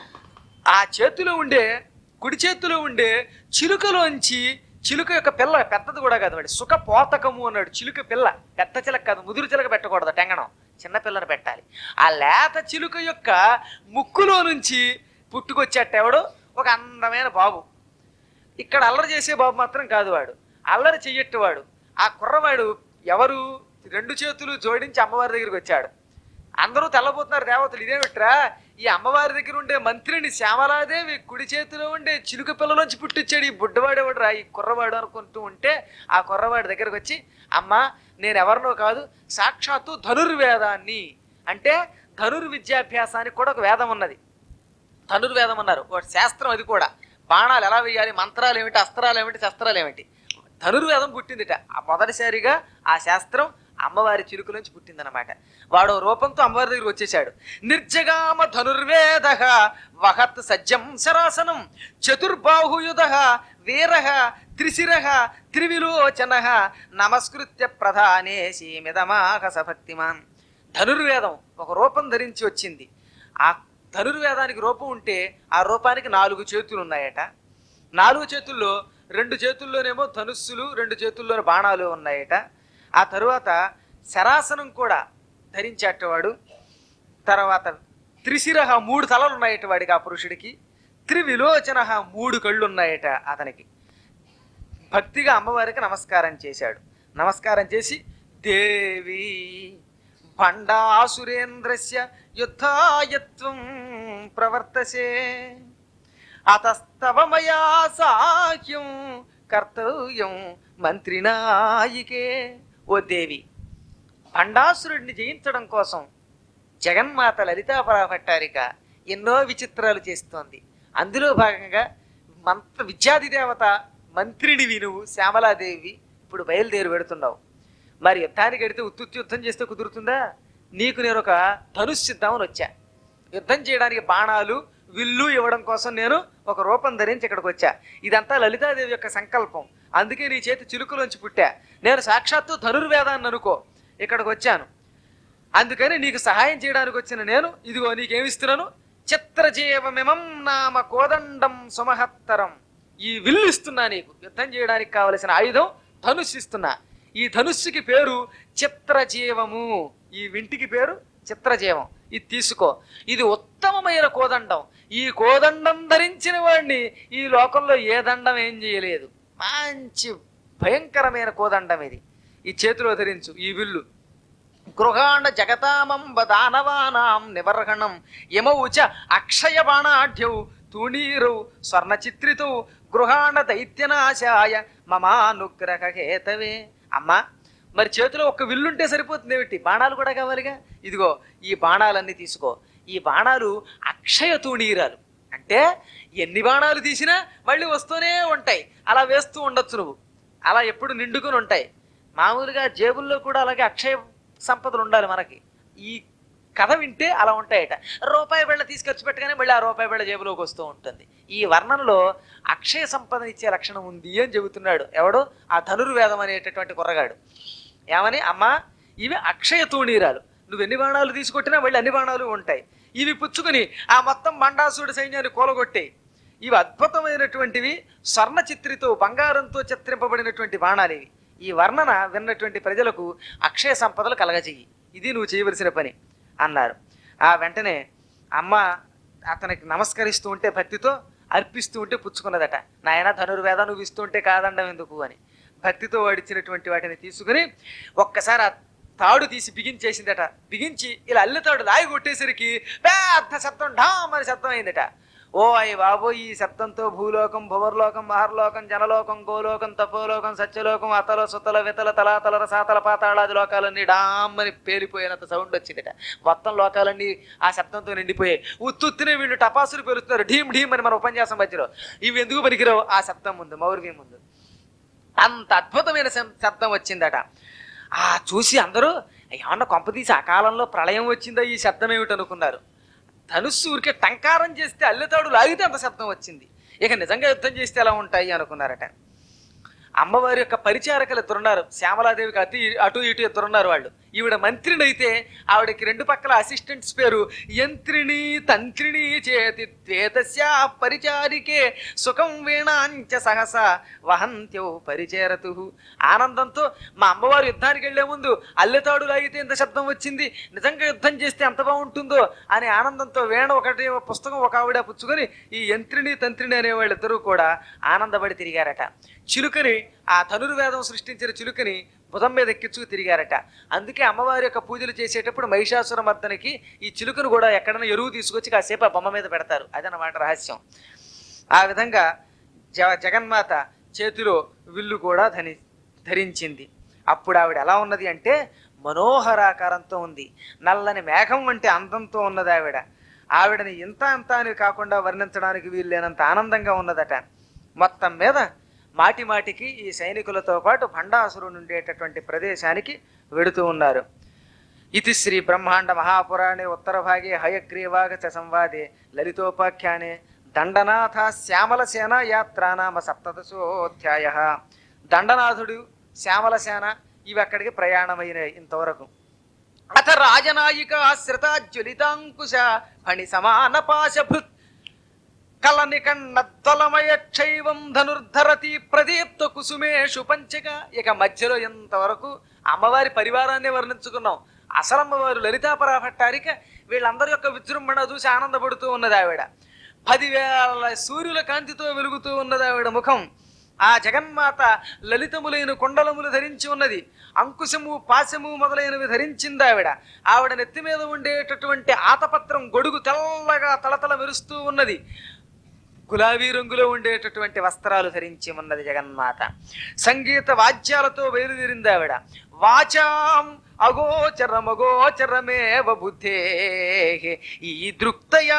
ఆ చేతిలో ఉండే కుడి చేతిలో ఉండే చిలుకలోంచి చిలుక యొక్క పిల్ల పెద్దది కూడా కాదు వాడి సుఖ పోతకము అన్నాడు చిలుక పిల్ల పెద్ద చిలక కాదు ముదురు చిలక పెట్టకూడదు టెంగణం చిన్న పిల్లని పెట్టాలి ఆ లేత చిలుక యొక్క ముక్కులో నుంచి పుట్టుకొచ్చేట ఎవడు ఒక అందమైన బాబు ఇక్కడ అల్లరి చేసే బాబు మాత్రం కాదు వాడు అల్లరి చెయ్యట్టువాడు ఆ కుర్రవాడు ఎవరు రెండు చేతులు జోడించి అమ్మవారి దగ్గరికి వచ్చాడు అందరూ తెల్లబోతున్నారు దేవతలు ఇదేమిట్రా ఈ అమ్మవారి దగ్గర ఉండే మంత్రిని శ్యామలాదేవి కుడి చేతిలో ఉండే చిలుక పిల్లలోంచి పుట్టించాడు ఈ బుడ్డవాడేవాడు రా ఈ కుర్రవాడు అనుకుంటూ ఉంటే ఆ కుర్రవాడి దగ్గరకు వచ్చి అమ్మా నేను ఎవరినో కాదు సాక్షాత్తు ధనుర్వేదాన్ని అంటే ధనుర్విద్యాభ్యాసానికి కూడా ఒక వేదం ఉన్నది ధనుర్వేదం అన్నారు ఒక శాస్త్రం అది కూడా బాణాలు ఎలా వేయాలి మంత్రాలు ఏమిటి అస్త్రాలు ఏమిటి శస్త్రాలు ఏమిటి ధనుర్వేదం పుట్టిందిట ఆ మొదటిసారిగా ఆ శాస్త్రం అమ్మవారి చిలుకు నుంచి పుట్టిందనమాట వాడు రూపంతో అమ్మవారి దగ్గరికి వచ్చేసాడు నిర్జగామ ధనుర్వేద వహత్ సజ్జం శరాసనం చతుర్బాహుయుధ వీర త్రిశిర త్రివిలోచన నమస్కృత్య ప్రధానే సీమిదమాహ సభక్తిమాన్ ధనుర్వేదం ఒక రూపం ధరించి వచ్చింది ఆ ధనుర్వేదానికి రూపం ఉంటే ఆ రూపానికి నాలుగు చేతులు ఉన్నాయట నాలుగు చేతుల్లో రెండు చేతుల్లోనేమో ధనుస్సులు రెండు చేతుల్లోనే బాణాలు ఉన్నాయట ఆ తరువాత శరాసనం కూడా ధరించేటవాడు తర్వాత త్రిశిరహ మూడు తలలు ఉన్నాయట వాడికి ఆ పురుషుడికి త్రివిలోచన మూడు కళ్ళు ఉన్నాయట అతనికి భక్తిగా అమ్మవారికి నమస్కారం చేశాడు నమస్కారం చేసి దేవి భండాసురేంద్రస్య యుద్ధాయత్వం ప్రవర్తసే అతస్తవ మయా సాహ్యం కర్తవ్యం మంత్రినాయికే ఓ దేవి భండాసురుడిని జయించడం కోసం జగన్మాత లలితాపరా భట్టారిక ఎన్నో విచిత్రాలు చేస్తోంది అందులో భాగంగా మంత్ర విద్యాది దేవత మంత్రినివి నువ్వు శ్యామలాదేవి ఇప్పుడు బయలుదేరి పెడుతున్నావు మరి యుద్ధానికి వెడితే ఉత్తుత్తి యుద్ధం చేస్తే కుదురుతుందా నీకు నేను ఒక ధనుష్ సిద్ధామని వచ్చా యుద్ధం చేయడానికి బాణాలు విల్లు ఇవ్వడం కోసం నేను ఒక రూపం ధరించి ఇక్కడికి వచ్చా ఇదంతా లలితాదేవి యొక్క సంకల్పం అందుకే నీ చేతి చిలుకలోంచి పుట్టా నేను సాక్షాత్తు ధనుర్వేదాన్ని అనుకో ఇక్కడికి వచ్చాను అందుకని నీకు సహాయం చేయడానికి వచ్చిన నేను ఇదిగో నీకేమిస్తున్నాను చిత్రజీవమిమం నామ కోదండం సుమహత్తరం ఈ విల్లు ఇస్తున్నా నీకు యుద్ధం చేయడానికి కావలసిన ఆయుధం ధనుస్సు ఇస్తున్నా ఈ ధనుస్సుకి పేరు చిత్రజీవము ఈ వింటికి పేరు చిత్రజీవం ఇది తీసుకో ఇది ఉత్తమమైన కోదండం ఈ కోదండం ధరించిన వాడిని ఈ లోకంలో ఏ దండం ఏం చేయలేదు మంచి భయంకరమైన కోదండం ఇది ఈ చేతిలో ధరించు ఈ విల్లు గృహాండ జగతామంబ దానవానాం నివర్హణం యమౌ చ అక్షయ బాణాఢ్యౌ తూణీరౌ స్వర్ణ చిత్రితౌ గృహాండ దైత్యనాశాయ మమానుగ్రహ హేతవే అమ్మా మరి చేతిలో ఒక్క విల్లుంటే సరిపోతుంది ఏమిటి బాణాలు కూడా కావాలిగా ఇదిగో ఈ బాణాలన్నీ తీసుకో ఈ బాణాలు అక్షయ తూణీరాలు అంటే ఎన్ని బాణాలు తీసినా మళ్ళీ వస్తూనే ఉంటాయి అలా వేస్తూ ఉండొచ్చు నువ్వు అలా ఎప్పుడు నిండుకొని ఉంటాయి మామూలుగా జేబుల్లో కూడా అలాగే అక్షయ సంపదలు ఉండాలి మనకి ఈ కథ వింటే అలా ఉంటాయట రూపాయి బిళ్ళ తీసుకొచ్చి పెట్టగానే మళ్ళీ ఆ రూపాయి బిళ్ళ జేబులోకి వస్తూ ఉంటుంది ఈ వర్ణనలో అక్షయ సంపద ఇచ్చే లక్షణం ఉంది అని చెబుతున్నాడు ఎవడు ఆ ధనుర్వేదం అనేటటువంటి కుర్రగాడు ఏమని అమ్మా ఇవి అక్షయ తూణీరాలు నువ్వు ఎన్ని బాణాలు తీసుకొట్టినా మళ్ళీ అన్ని బాణాలు ఉంటాయి ఇవి పుచ్చుకుని ఆ మొత్తం మండాసుడి సైన్యాన్ని కూలగొట్టాయి ఇవి అద్భుతమైనటువంటివి స్వర్ణ చిత్రితో బంగారంతో చిత్రింపబడినటువంటి బాణాలు ఇవి ఈ వర్ణన విన్నటువంటి ప్రజలకు అక్షయ సంపదలు కలగజేయి ఇది నువ్వు చేయవలసిన పని అన్నారు ఆ వెంటనే అమ్మ అతనికి నమస్కరిస్తూ ఉంటే భక్తితో అర్పిస్తూ ఉంటే పుచ్చుకున్నదట నాయన ధనుర్వేద నువ్వు ఇస్తూ ఉంటే కాదండం ఎందుకు అని భక్తితో వాడిచ్చినటువంటి వాటిని తీసుకుని ఒక్కసారి ఆ తాడు తీసి బిగించేసిందట బిగించి ఇలా అల్లి తాడు లాగి కొట్టేసరికి పెద్ద శబ్దం ఢామ్ అని శబ్దం అయిందట ఓ అయ్య బాబో ఈ శబ్దంతో భూలోకం భువర్లోకం మహర్లోకం జనలోకం గోలోకం తపోలోకం సత్యలోకం అతల సుతల వితల తలాతల రసాతల పాతాళాది లోకాలన్నీ డామ్మని పేలిపోయినంత సౌండ్ వచ్చిందట మొత్తం లోకాలన్నీ ఆ శబ్దంతో నిండిపోయాయి ఉత్తుత్తినే వీళ్ళు టపాసులు పేలుస్తున్నారు ఢీమ్ ఢీమ్ అని మన ఉపన్యాసం మధ్యలో ఇవి ఎందుకు పనికిరావు ఆ శబ్దం ముందు మౌర్వి ముందు అంత అద్భుతమైన శం- శబ్దం వచ్చిందట ఆ చూసి అందరూ ఏమన్నా కొంపతీసి ఆ కాలంలో ప్రళయం వచ్చిందా ఈ శబ్దం ఏమిటి అనుకున్నారు ధనుస్సు ఊరికే టంకారం చేస్తే అల్లెతాడు లాగితే అంత శబ్దం వచ్చింది ఇక నిజంగా యుద్ధం చేస్తే ఎలా ఉంటాయి అనుకున్నారట అమ్మవారి యొక్క పరిచారకులు ఇద్దరున్నారు శ్యామలాదేవికి అటు అటు ఇటు ఇద్దరున్నారు వాళ్ళు ఈవిడ మంత్రిని అయితే ఆవిడకి రెండు పక్కల అసిస్టెంట్స్ పేరు యంత్రిణి తంత్రిణి చేతి త్వేతస్యా పరిచారికే సుఖం వీణాంచ సహస వహంత్యౌ పరిచేరతు ఆనందంతో మా అమ్మవారు యుద్ధానికి వెళ్లే ముందు అల్లెతాడు లాగితే ఎంత శబ్దం వచ్చింది నిజంగా యుద్ధం చేస్తే ఎంత బాగుంటుందో అనే ఆనందంతో వేణ ఒకటి పుస్తకం ఒక ఆవిడ పుచ్చుకొని ఈ యంత్రిని తంత్రిని అనే వాళ్ళిద్దరూ కూడా ఆనందపడి తిరిగారట చిలుకని ఆ ధనుర్వేదం సృష్టించిన చిలుకని భుజం మీద ఎక్కించుకు తిరిగారట అందుకే అమ్మవారి యొక్క పూజలు చేసేటప్పుడు మహిషాసుర మర్దనకి ఈ చిలుకను కూడా ఎక్కడైనా ఎరువు తీసుకొచ్చి కాసేపు ఆ బొమ్మ మీద పెడతారు అదనమాట రహస్యం ఆ విధంగా జ జగన్మాత చేతిలో విల్లు కూడా ధని ధరించింది అప్పుడు ఆవిడ ఎలా ఉన్నది అంటే మనోహరాకారంతో ఉంది నల్లని మేఘం వంటి అందంతో ఉన్నది ఆవిడ ఆవిడని ఇంత అంత అని కాకుండా వర్ణించడానికి వీల్లేనంత ఆనందంగా ఉన్నదట మొత్తం మీద మాటి మాటికి ఈ సైనికులతో పాటు భండాసురుడు ఉండేటటువంటి ప్రదేశానికి వెడుతూ ఉన్నారు ఇది శ్రీ బ్రహ్మాండ మహాపురాణే ఉత్తర భాగే హయగ్రీవాగచ సంవాదే లలితోపాఖ్యానే దండనాథ శ్యామల సేన యాత్రా నామ సప్తదశోధ్యాయ దండనాథుడు శ్యామల సేన ఇవి అక్కడికి ప్రయాణమైనాయి ఇంతవరకు అత రాజనాయిక శ్రితాజ్వలితాంకుశ ఫణి సమాన పాశభృత్ కలని కన్నద్వలమయ క్షైవం ధనుర్ధరతి ప్రదీప్త కుసుమేషు పంచక ఇక మధ్యలో ఇంతవరకు అమ్మవారి పరివారాన్ని వర్ణించుకున్నాం అసలు అమ్మవారు లలితాపరా భట్టారిక వీళ్ళందరి యొక్క విజృంభణ చూసి ఆనందపడుతూ ఉన్నది ఆవిడ పదివేల సూర్యుల కాంతితో వెలుగుతూ ఉన్నది ఆవిడ ముఖం ఆ జగన్మాత లలితములైన కుండలములు ధరించి ఉన్నది అంకుశము పాశము మొదలైనవి ధరించింది ఆవిడ ఆవిడ నెత్తి మీద ఉండేటటువంటి ఆతపత్రం గొడుగు తెల్లగా తలతల మెరుస్తూ ఉన్నది గులాబీ రంగులో ఉండేటటువంటి వస్త్రాలు ధరించి ఉన్నది జగన్మాత సంగీత వాద్యాలతో బయలుదేరింది ఆవిడ వాచాం అగోచరమగోచరమేవ బుద్ధే ఈ దృక్తయా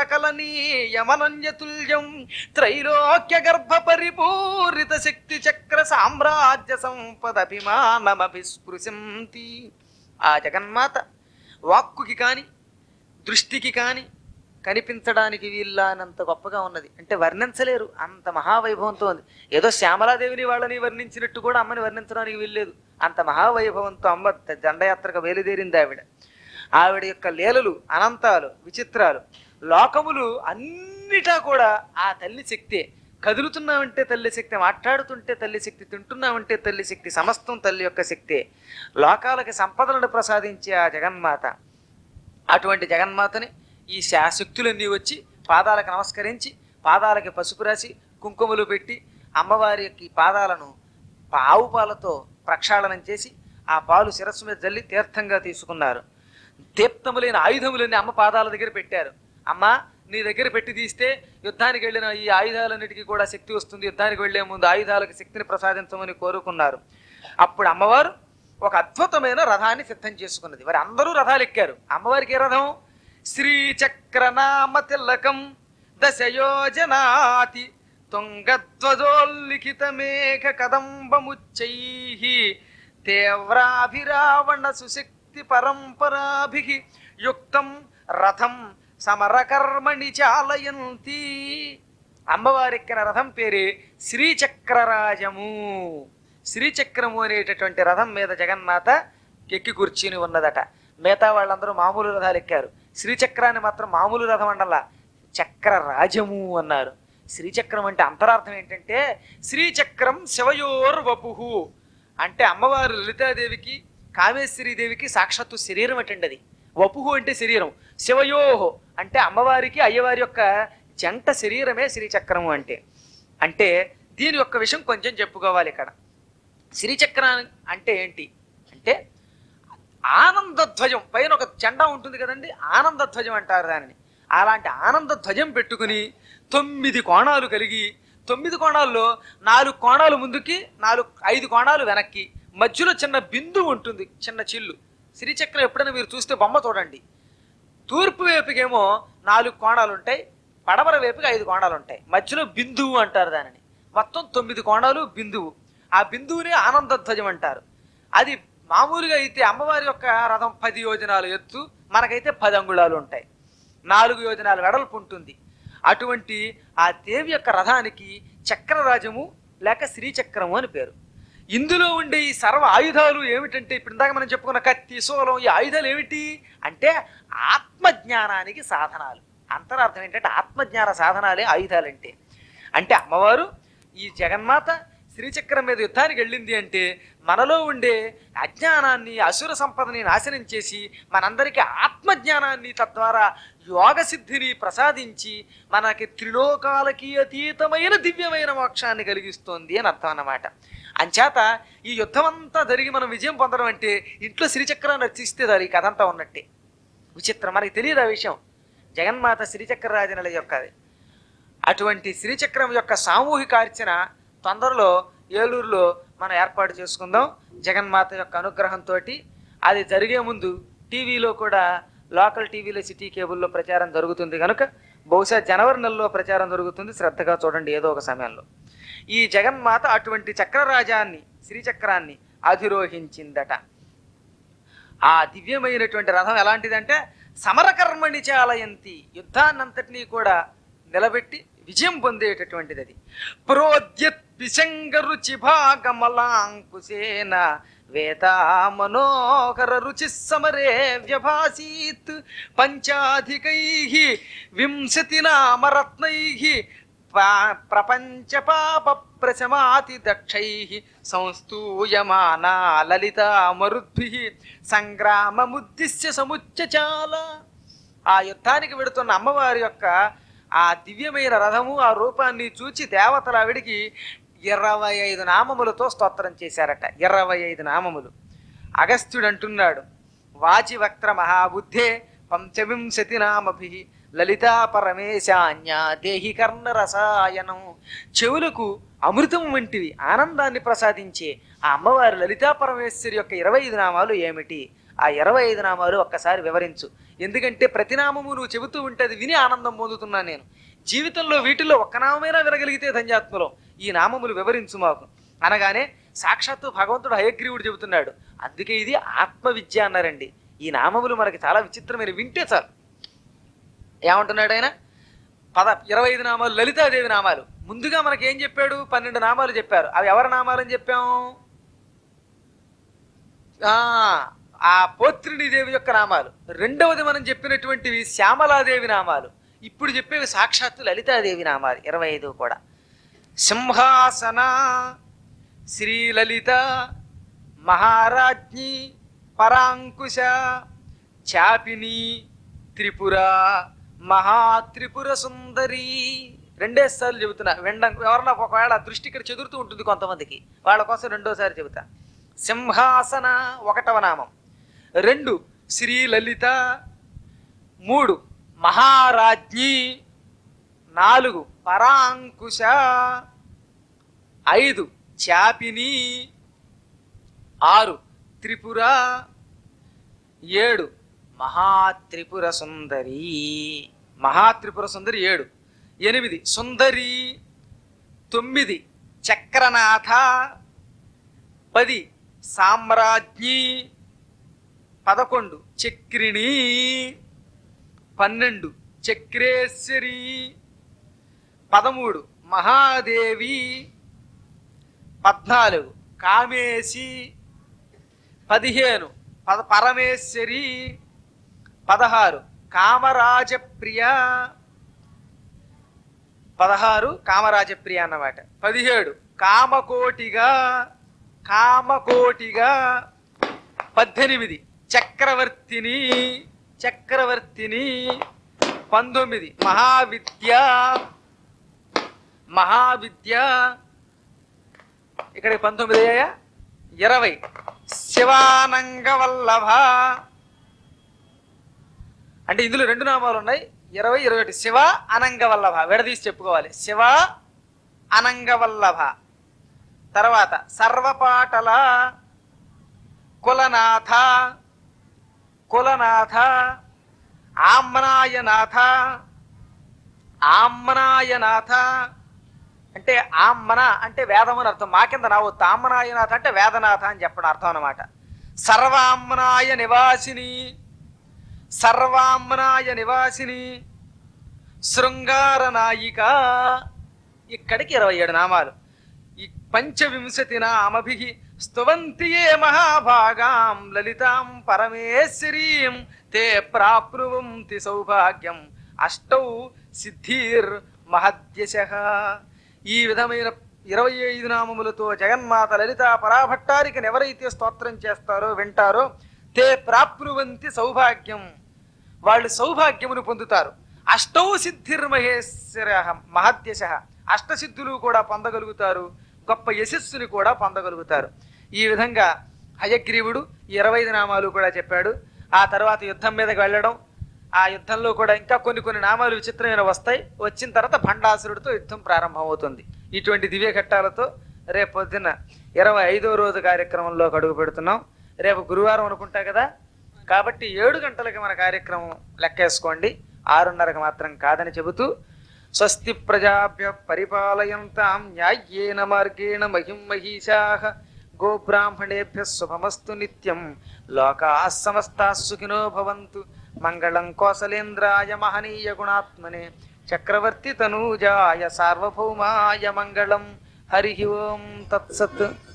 నకలనీయమనన్యతుల్యం త్రైలోక్య గర్భ పరిపూరిత శక్తి చక్ర సామ్రాజ్య సంపద అభిమానమభిస్పృశంతి ఆ జగన్మాత వాక్కుకి కాని దృష్టికి కాని కనిపించడానికి వీల్లానంత గొప్పగా ఉన్నది అంటే వర్ణించలేరు అంత మహావైభవంతో ఉంది ఏదో శ్యామలాదేవిని వాళ్ళని వర్ణించినట్టు కూడా అమ్మని వర్ణించడానికి వీల్లేదు అంత మహావైభవంతో అమ్మ దండయాత్రకు బయలుదేరింది ఆవిడ ఆవిడ యొక్క లీలలు అనంతాలు విచిత్రాలు లోకములు అన్నిటా కూడా ఆ తల్లి శక్తే కదులుతున్నామంటే తల్లి శక్తి మాట్లాడుతుంటే తల్లి శక్తి తింటున్నామంటే తల్లి శక్తి సమస్తం తల్లి యొక్క శక్తే లోకాలకి సంపదలను ప్రసాదించే ఆ జగన్మాత అటువంటి జగన్మాతని ఈ శాశక్తులన్నీ వచ్చి పాదాలకు నమస్కరించి పాదాలకి పసుపు రాసి కుంకుమలు పెట్టి అమ్మవారి యొక్క ఈ పాదాలను పా- ఆవు పాలతో ప్రక్షాళనం చేసి ఆ పాలు శిరస్సు మీద జల్లి తీర్థంగా తీసుకున్నారు దీప్తములైన ఆయుధములన్నీ అమ్మ పాదాల దగ్గర పెట్టారు అమ్మ నీ దగ్గర పెట్టి తీస్తే యుద్ధానికి వెళ్ళిన ఈ ఆయుధాలన్నిటికీ కూడా శక్తి వస్తుంది యుద్ధానికి వెళ్లే ముందు ఆయుధాలకు శక్తిని ప్రసాదించమని కోరుకున్నారు అప్పుడు అమ్మవారు ఒక అద్భుతమైన రథాన్ని సిద్ధం చేసుకున్నది మరి అందరూ రథాలు ఎక్కారు అమ్మవారికి ఏ రథం శ్రీచక్రనామ తిలకం దశయోజనాతి తుంగధ్వజోల్లిఖిత మేఘ కదంబముచ్చై తీవ్రాభిరావణ సుశక్తి పరంపరాభి యుక్తం రథం సమరకర్మణి చాలయంతి అమ్మవారెక్కిన రథం పేరే శ్రీచక్రరాజము శ్రీచక్రము అనేటటువంటి రథం మీద జగన్మాత ఎక్కి కూర్చుని ఉన్నదట మిగతా వాళ్ళందరూ మామూలు రథాలు ఎక్కారు శ్రీచక్రాన్ని మాత్రం మామూలు రథం అండలా చక్ర రాజము అన్నారు శ్రీచక్రం అంటే అంతరార్థం ఏంటంటే శ్రీచక్రం శివయోర్ వపుహు
అంటే అమ్మవారు లలితాదేవికి కామేశ్వరీదేవికి సాక్షాత్తు శరీరం అటండి అది వపుహు అంటే శరీరం శివయోహో అంటే అమ్మవారికి అయ్యవారి యొక్క జంట శరీరమే శ్రీచక్రము అంటే అంటే దీని యొక్క విషయం కొంచెం చెప్పుకోవాలి ఇక్కడ శ్రీచక్రం అంటే ఏంటి అంటే ఆనందధ్వజం పైన ఒక జెండా ఉంటుంది కదండి ఆనందధ్వజం అంటారు దానిని అలాంటి ఆనంద ధ్వజం పెట్టుకుని తొమ్మిది కోణాలు కలిగి తొమ్మిది కోణాల్లో నాలుగు కోణాలు ముందుకి నాలుగు ఐదు కోణాలు వెనక్కి మధ్యలో చిన్న బిందువు ఉంటుంది చిన్న చిల్లు శ్రీచక్రం ఎప్పుడైనా మీరు చూస్తే బొమ్మ చూడండి తూర్పు వైపుకేమో నాలుగు కోణాలు ఉంటాయి పడమర వైపుకి ఐదు కోణాలు ఉంటాయి మధ్యలో బిందువు అంటారు దానిని మొత్తం తొమ్మిది కోణాలు బిందువు ఆ బిందువుని ఆనందధ్వజం అంటారు అది మామూలుగా అయితే అమ్మవారి యొక్క రథం పది యోజనాలు ఎత్తు మనకైతే పది అంగుళాలు ఉంటాయి నాలుగు యోజనాల వెడల్పు ఉంటుంది అటువంటి ఆ దేవి యొక్క రథానికి చక్రరాజము లేక శ్రీచక్రము అని పేరు ఇందులో ఉండే ఈ సర్వ ఆయుధాలు ఏమిటంటే ఇప్పుడు ఇందాక మనం చెప్పుకున్న కత్తి సోలం ఈ ఆయుధాలు ఏమిటి అంటే ఆత్మజ్ఞానానికి సాధనాలు అంతరార్థం ఏంటంటే ఆత్మజ్ఞాన సాధనాలే ఆయుధాలంటే అంటే అమ్మవారు ఈ జగన్మాత శ్రీచక్రం మీద యుద్ధానికి వెళ్ళింది అంటే మనలో ఉండే అజ్ఞానాన్ని అసుర సంపదని నాశనం చేసి మనందరికీ ఆత్మజ్ఞానాన్ని తద్వారా యోగ సిద్ధిని ప్రసాదించి మనకి త్రిలోకాలకి అతీతమైన దివ్యమైన మోక్షాన్ని కలిగిస్తోంది అని అర్థం అన్నమాట అంచేత ఈ యుద్ధం అంతా జరిగి మనం విజయం పొందడం అంటే ఇంట్లో శ్రీచక్రాన్ని రచిస్తే దాని ఈ కథ అంతా ఉన్నట్టే విచిత్రం మనకి తెలియదు ఆ విషయం జగన్మాత శ్రీచక్రరాజనల యొక్కది అటువంటి శ్రీచక్రం యొక్క సామూహిక అర్చన తొందరలో ఏలూరులో మనం ఏర్పాటు చేసుకుందాం జగన్మాత యొక్క అనుగ్రహంతో అది జరిగే ముందు టీవీలో కూడా లోకల్ టీవీలో సిటీ కేబుల్లో ప్రచారం జరుగుతుంది కనుక బహుశా జనవరి నెలలో ప్రచారం జరుగుతుంది శ్రద్ధగా చూడండి ఏదో ఒక సమయంలో ఈ జగన్మాత అటువంటి చక్రరాజాన్ని శ్రీచక్రాన్ని అధిరోహించిందట ఆ దివ్యమైనటువంటి రథం ఎలాంటిదంటే సమరకర్మణి చాలయంతి యుద్ధాన్నంతటినీ కూడా నిలబెట్టి విజయం పొందేటటువంటిది అది ప్రోద్యత్ విశంగ రుచి భాగమలాంకుశేన వేతా మనోహర రుచి సమరే వ్యభాసీత్ పంచాధికై వింశతి నామరత్నై ప్రపంచ పాప ప్రశమాతి దక్షై సంస్తూయమానా లలిత మరుద్భి సంగ్రామముద్దిశ్య సముచ్చచాల ఆ యుద్ధానికి వెడుతున్న అమ్మవారి యొక్క ఆ దివ్యమైన రథము ఆ రూపాన్ని చూచి దేవతల ఆవిడికి ఇరవై ఐదు నామములతో స్తోత్రం చేశారట ఇరవై ఐదు నామములు అగస్త్యుడు అంటున్నాడు వాచి వక్త్ర మహాబుద్ధే పంచవింశతి నామభి లలితా పరమేశాన్య దేహి కర్ణ రసాయనం చెవులకు అమృతం వంటివి ఆనందాన్ని ప్రసాదించే ఆ అమ్మవారి లలితా పరమేశ్వరి యొక్క ఇరవై ఐదు నామాలు ఏమిటి ఆ ఇరవై ఐదు నామాలు ఒక్కసారి వివరించు ఎందుకంటే ప్రతి నామము నువ్వు చెబుతూ ఉంటే అది విని ఆనందం పొందుతున్నాను నేను జీవితంలో వీటిల్లో ఒక్క నామమైనా వినగలిగితే ధన్యాత్మలో ఈ నామములు వివరించు మాకు అనగానే సాక్షాత్తు భగవంతుడు హయగ్రీవుడు చెబుతున్నాడు అందుకే ఇది ఆత్మవిద్య అన్నారండి ఈ నామములు మనకి చాలా విచిత్రమైన వింటే చాలు ఏమంటున్నాడు ఆయన పద ఇరవై ఐదు నామాలు లలితాదేవి నామాలు ముందుగా మనకి ఏం చెప్పాడు పన్నెండు నామాలు చెప్పారు అవి ఎవరి నామాలని చెప్పాం ఆ ఆ పోత్రిని దేవి యొక్క నామాలు రెండవది మనం చెప్పినటువంటివి శ్యామలాదేవి నామాలు ఇప్పుడు చెప్పేవి సాక్షాత్తు లలితాదేవి నామాలు ఇరవై ఐదు కూడా సింహాసన శ్రీలలిత మహారాజ్ఞి పరాంకుశ చాపిని త్రిపుర మహాత్రిపుర సుందరి రెండేసార్లు చెబుతున్నా వెండ ఎవరన్నా ఒకవేళ దృష్టి ఇక్కడ చెదురుతూ ఉంటుంది కొంతమందికి వాళ్ళ కోసం రెండోసారి చెబుతా సింహాసన ఒకటవ నామం రెండు శ్రీలలిత మూడు మహారాజ్ఞి నాలుగు పరాంకుశ ఐదు చాపిని ఆరు త్రిపుర ఏడు మహాత్రిపుర సుందరి మహాత్రిపుర సుందరి ఏడు ఎనిమిది సుందరి తొమ్మిది చక్రనాథ పది సామ్రాజ్ఞి పదకొండు చక్రిణి పన్నెండు చక్రేశ్వరి పదమూడు మహాదేవి పద్నాలుగు కామేశి పదిహేను పద పరమేశ్వరి పదహారు కామరాజప్రియ పదహారు కామరాజప్రియ అన్నమాట పదిహేడు కామకోటిగా కామకోటిగా పద్దెనిమిది చక్రవర్తిని చక్రవర్తిని పంతొమ్మిది మహావిద్య మహావిద్య ఇక్కడ పంతొమ్మిది అయ్యాయా ఇరవై శివానంగ వల్లభ అంటే ఇందులో రెండు నామాలు ఉన్నాయి ఇరవై ఇరవై ఒకటి శివ అనంగ వల్లభ విడదీసి చెప్పుకోవాలి శివ అనంగ వల్లభ తర్వాత సర్వపాటల కులనాథ కులనాథ ఆమ్నాయనాథ ఆమ్నాయనాథ అంటే ఆమ్మన అంటే వేదం అని అర్థం మా కింద నావు తామ్మనాయనాథ అంటే వేదనాథ అని చెప్పడం అర్థం అన్నమాట సర్వామ్నాయ నివాసిని సర్వామ్నాయ నివాసిని శృంగార నాయిక ఇక్కడికి ఇరవై ఏడు నామాలు ఈ పంచవింశతి నామభి స్తువంతి ఏ మహాభాగాం లలితాం పరమేశ్వరీం తే ప్రాప్నువంతి సౌభాగ్యం అష్టౌ సిద్ధిర్ మహద్యశ ఈ విధమైన ఇరవై ఐదు నామములతో జగన్మాత లలిత పరాభట్టారికని ఎవరైతే స్తోత్రం చేస్తారో వింటారో తే ప్రాప్నువంతి సౌభాగ్యం వాళ్ళు సౌభాగ్యమును పొందుతారు అష్టౌ సిద్ధిర్మహేశ్వర మహద్యశ అష్టసిద్ధులు కూడా పొందగలుగుతారు గొప్ప యశస్సుని కూడా పొందగలుగుతారు ఈ విధంగా హయగ్రీవుడు ఈ ఇరవై ఐదు నామాలు కూడా చెప్పాడు ఆ తర్వాత యుద్ధం మీదకి వెళ్ళడం ఆ యుద్ధంలో కూడా ఇంకా కొన్ని కొన్ని నామాలు విచిత్రమైన వస్తాయి వచ్చిన తర్వాత భండాసురుడితో యుద్ధం ప్రారంభమవుతుంది ఇటువంటి దివ్య ఘట్టాలతో రేపు పొద్దున్న ఇరవై ఐదో రోజు కార్యక్రమంలో అడుగు పెడుతున్నాం రేపు గురువారం అనుకుంటా కదా కాబట్టి ఏడు గంటలకి మన కార్యక్రమం లెక్కేసుకోండి ఆరున్నరకు మాత్రం కాదని చెబుతూ స్వస్తి ప్రజాభ్య పరిపాలయంతాం న్యాయ్యేన మార్గేణ మహిం మహిషాః గోబ్రాహ్మణేభ్య శుభమస్తు నిత్యం లోకా సమస్తా సుఖినో భవంతు మంగళం కోసలేంద్రాయ మహనీయ గుణాత్మనే చక్రవర్తి తనూజాయ సార్వభౌమాయ మంగళం హరి ఓం తత్సత్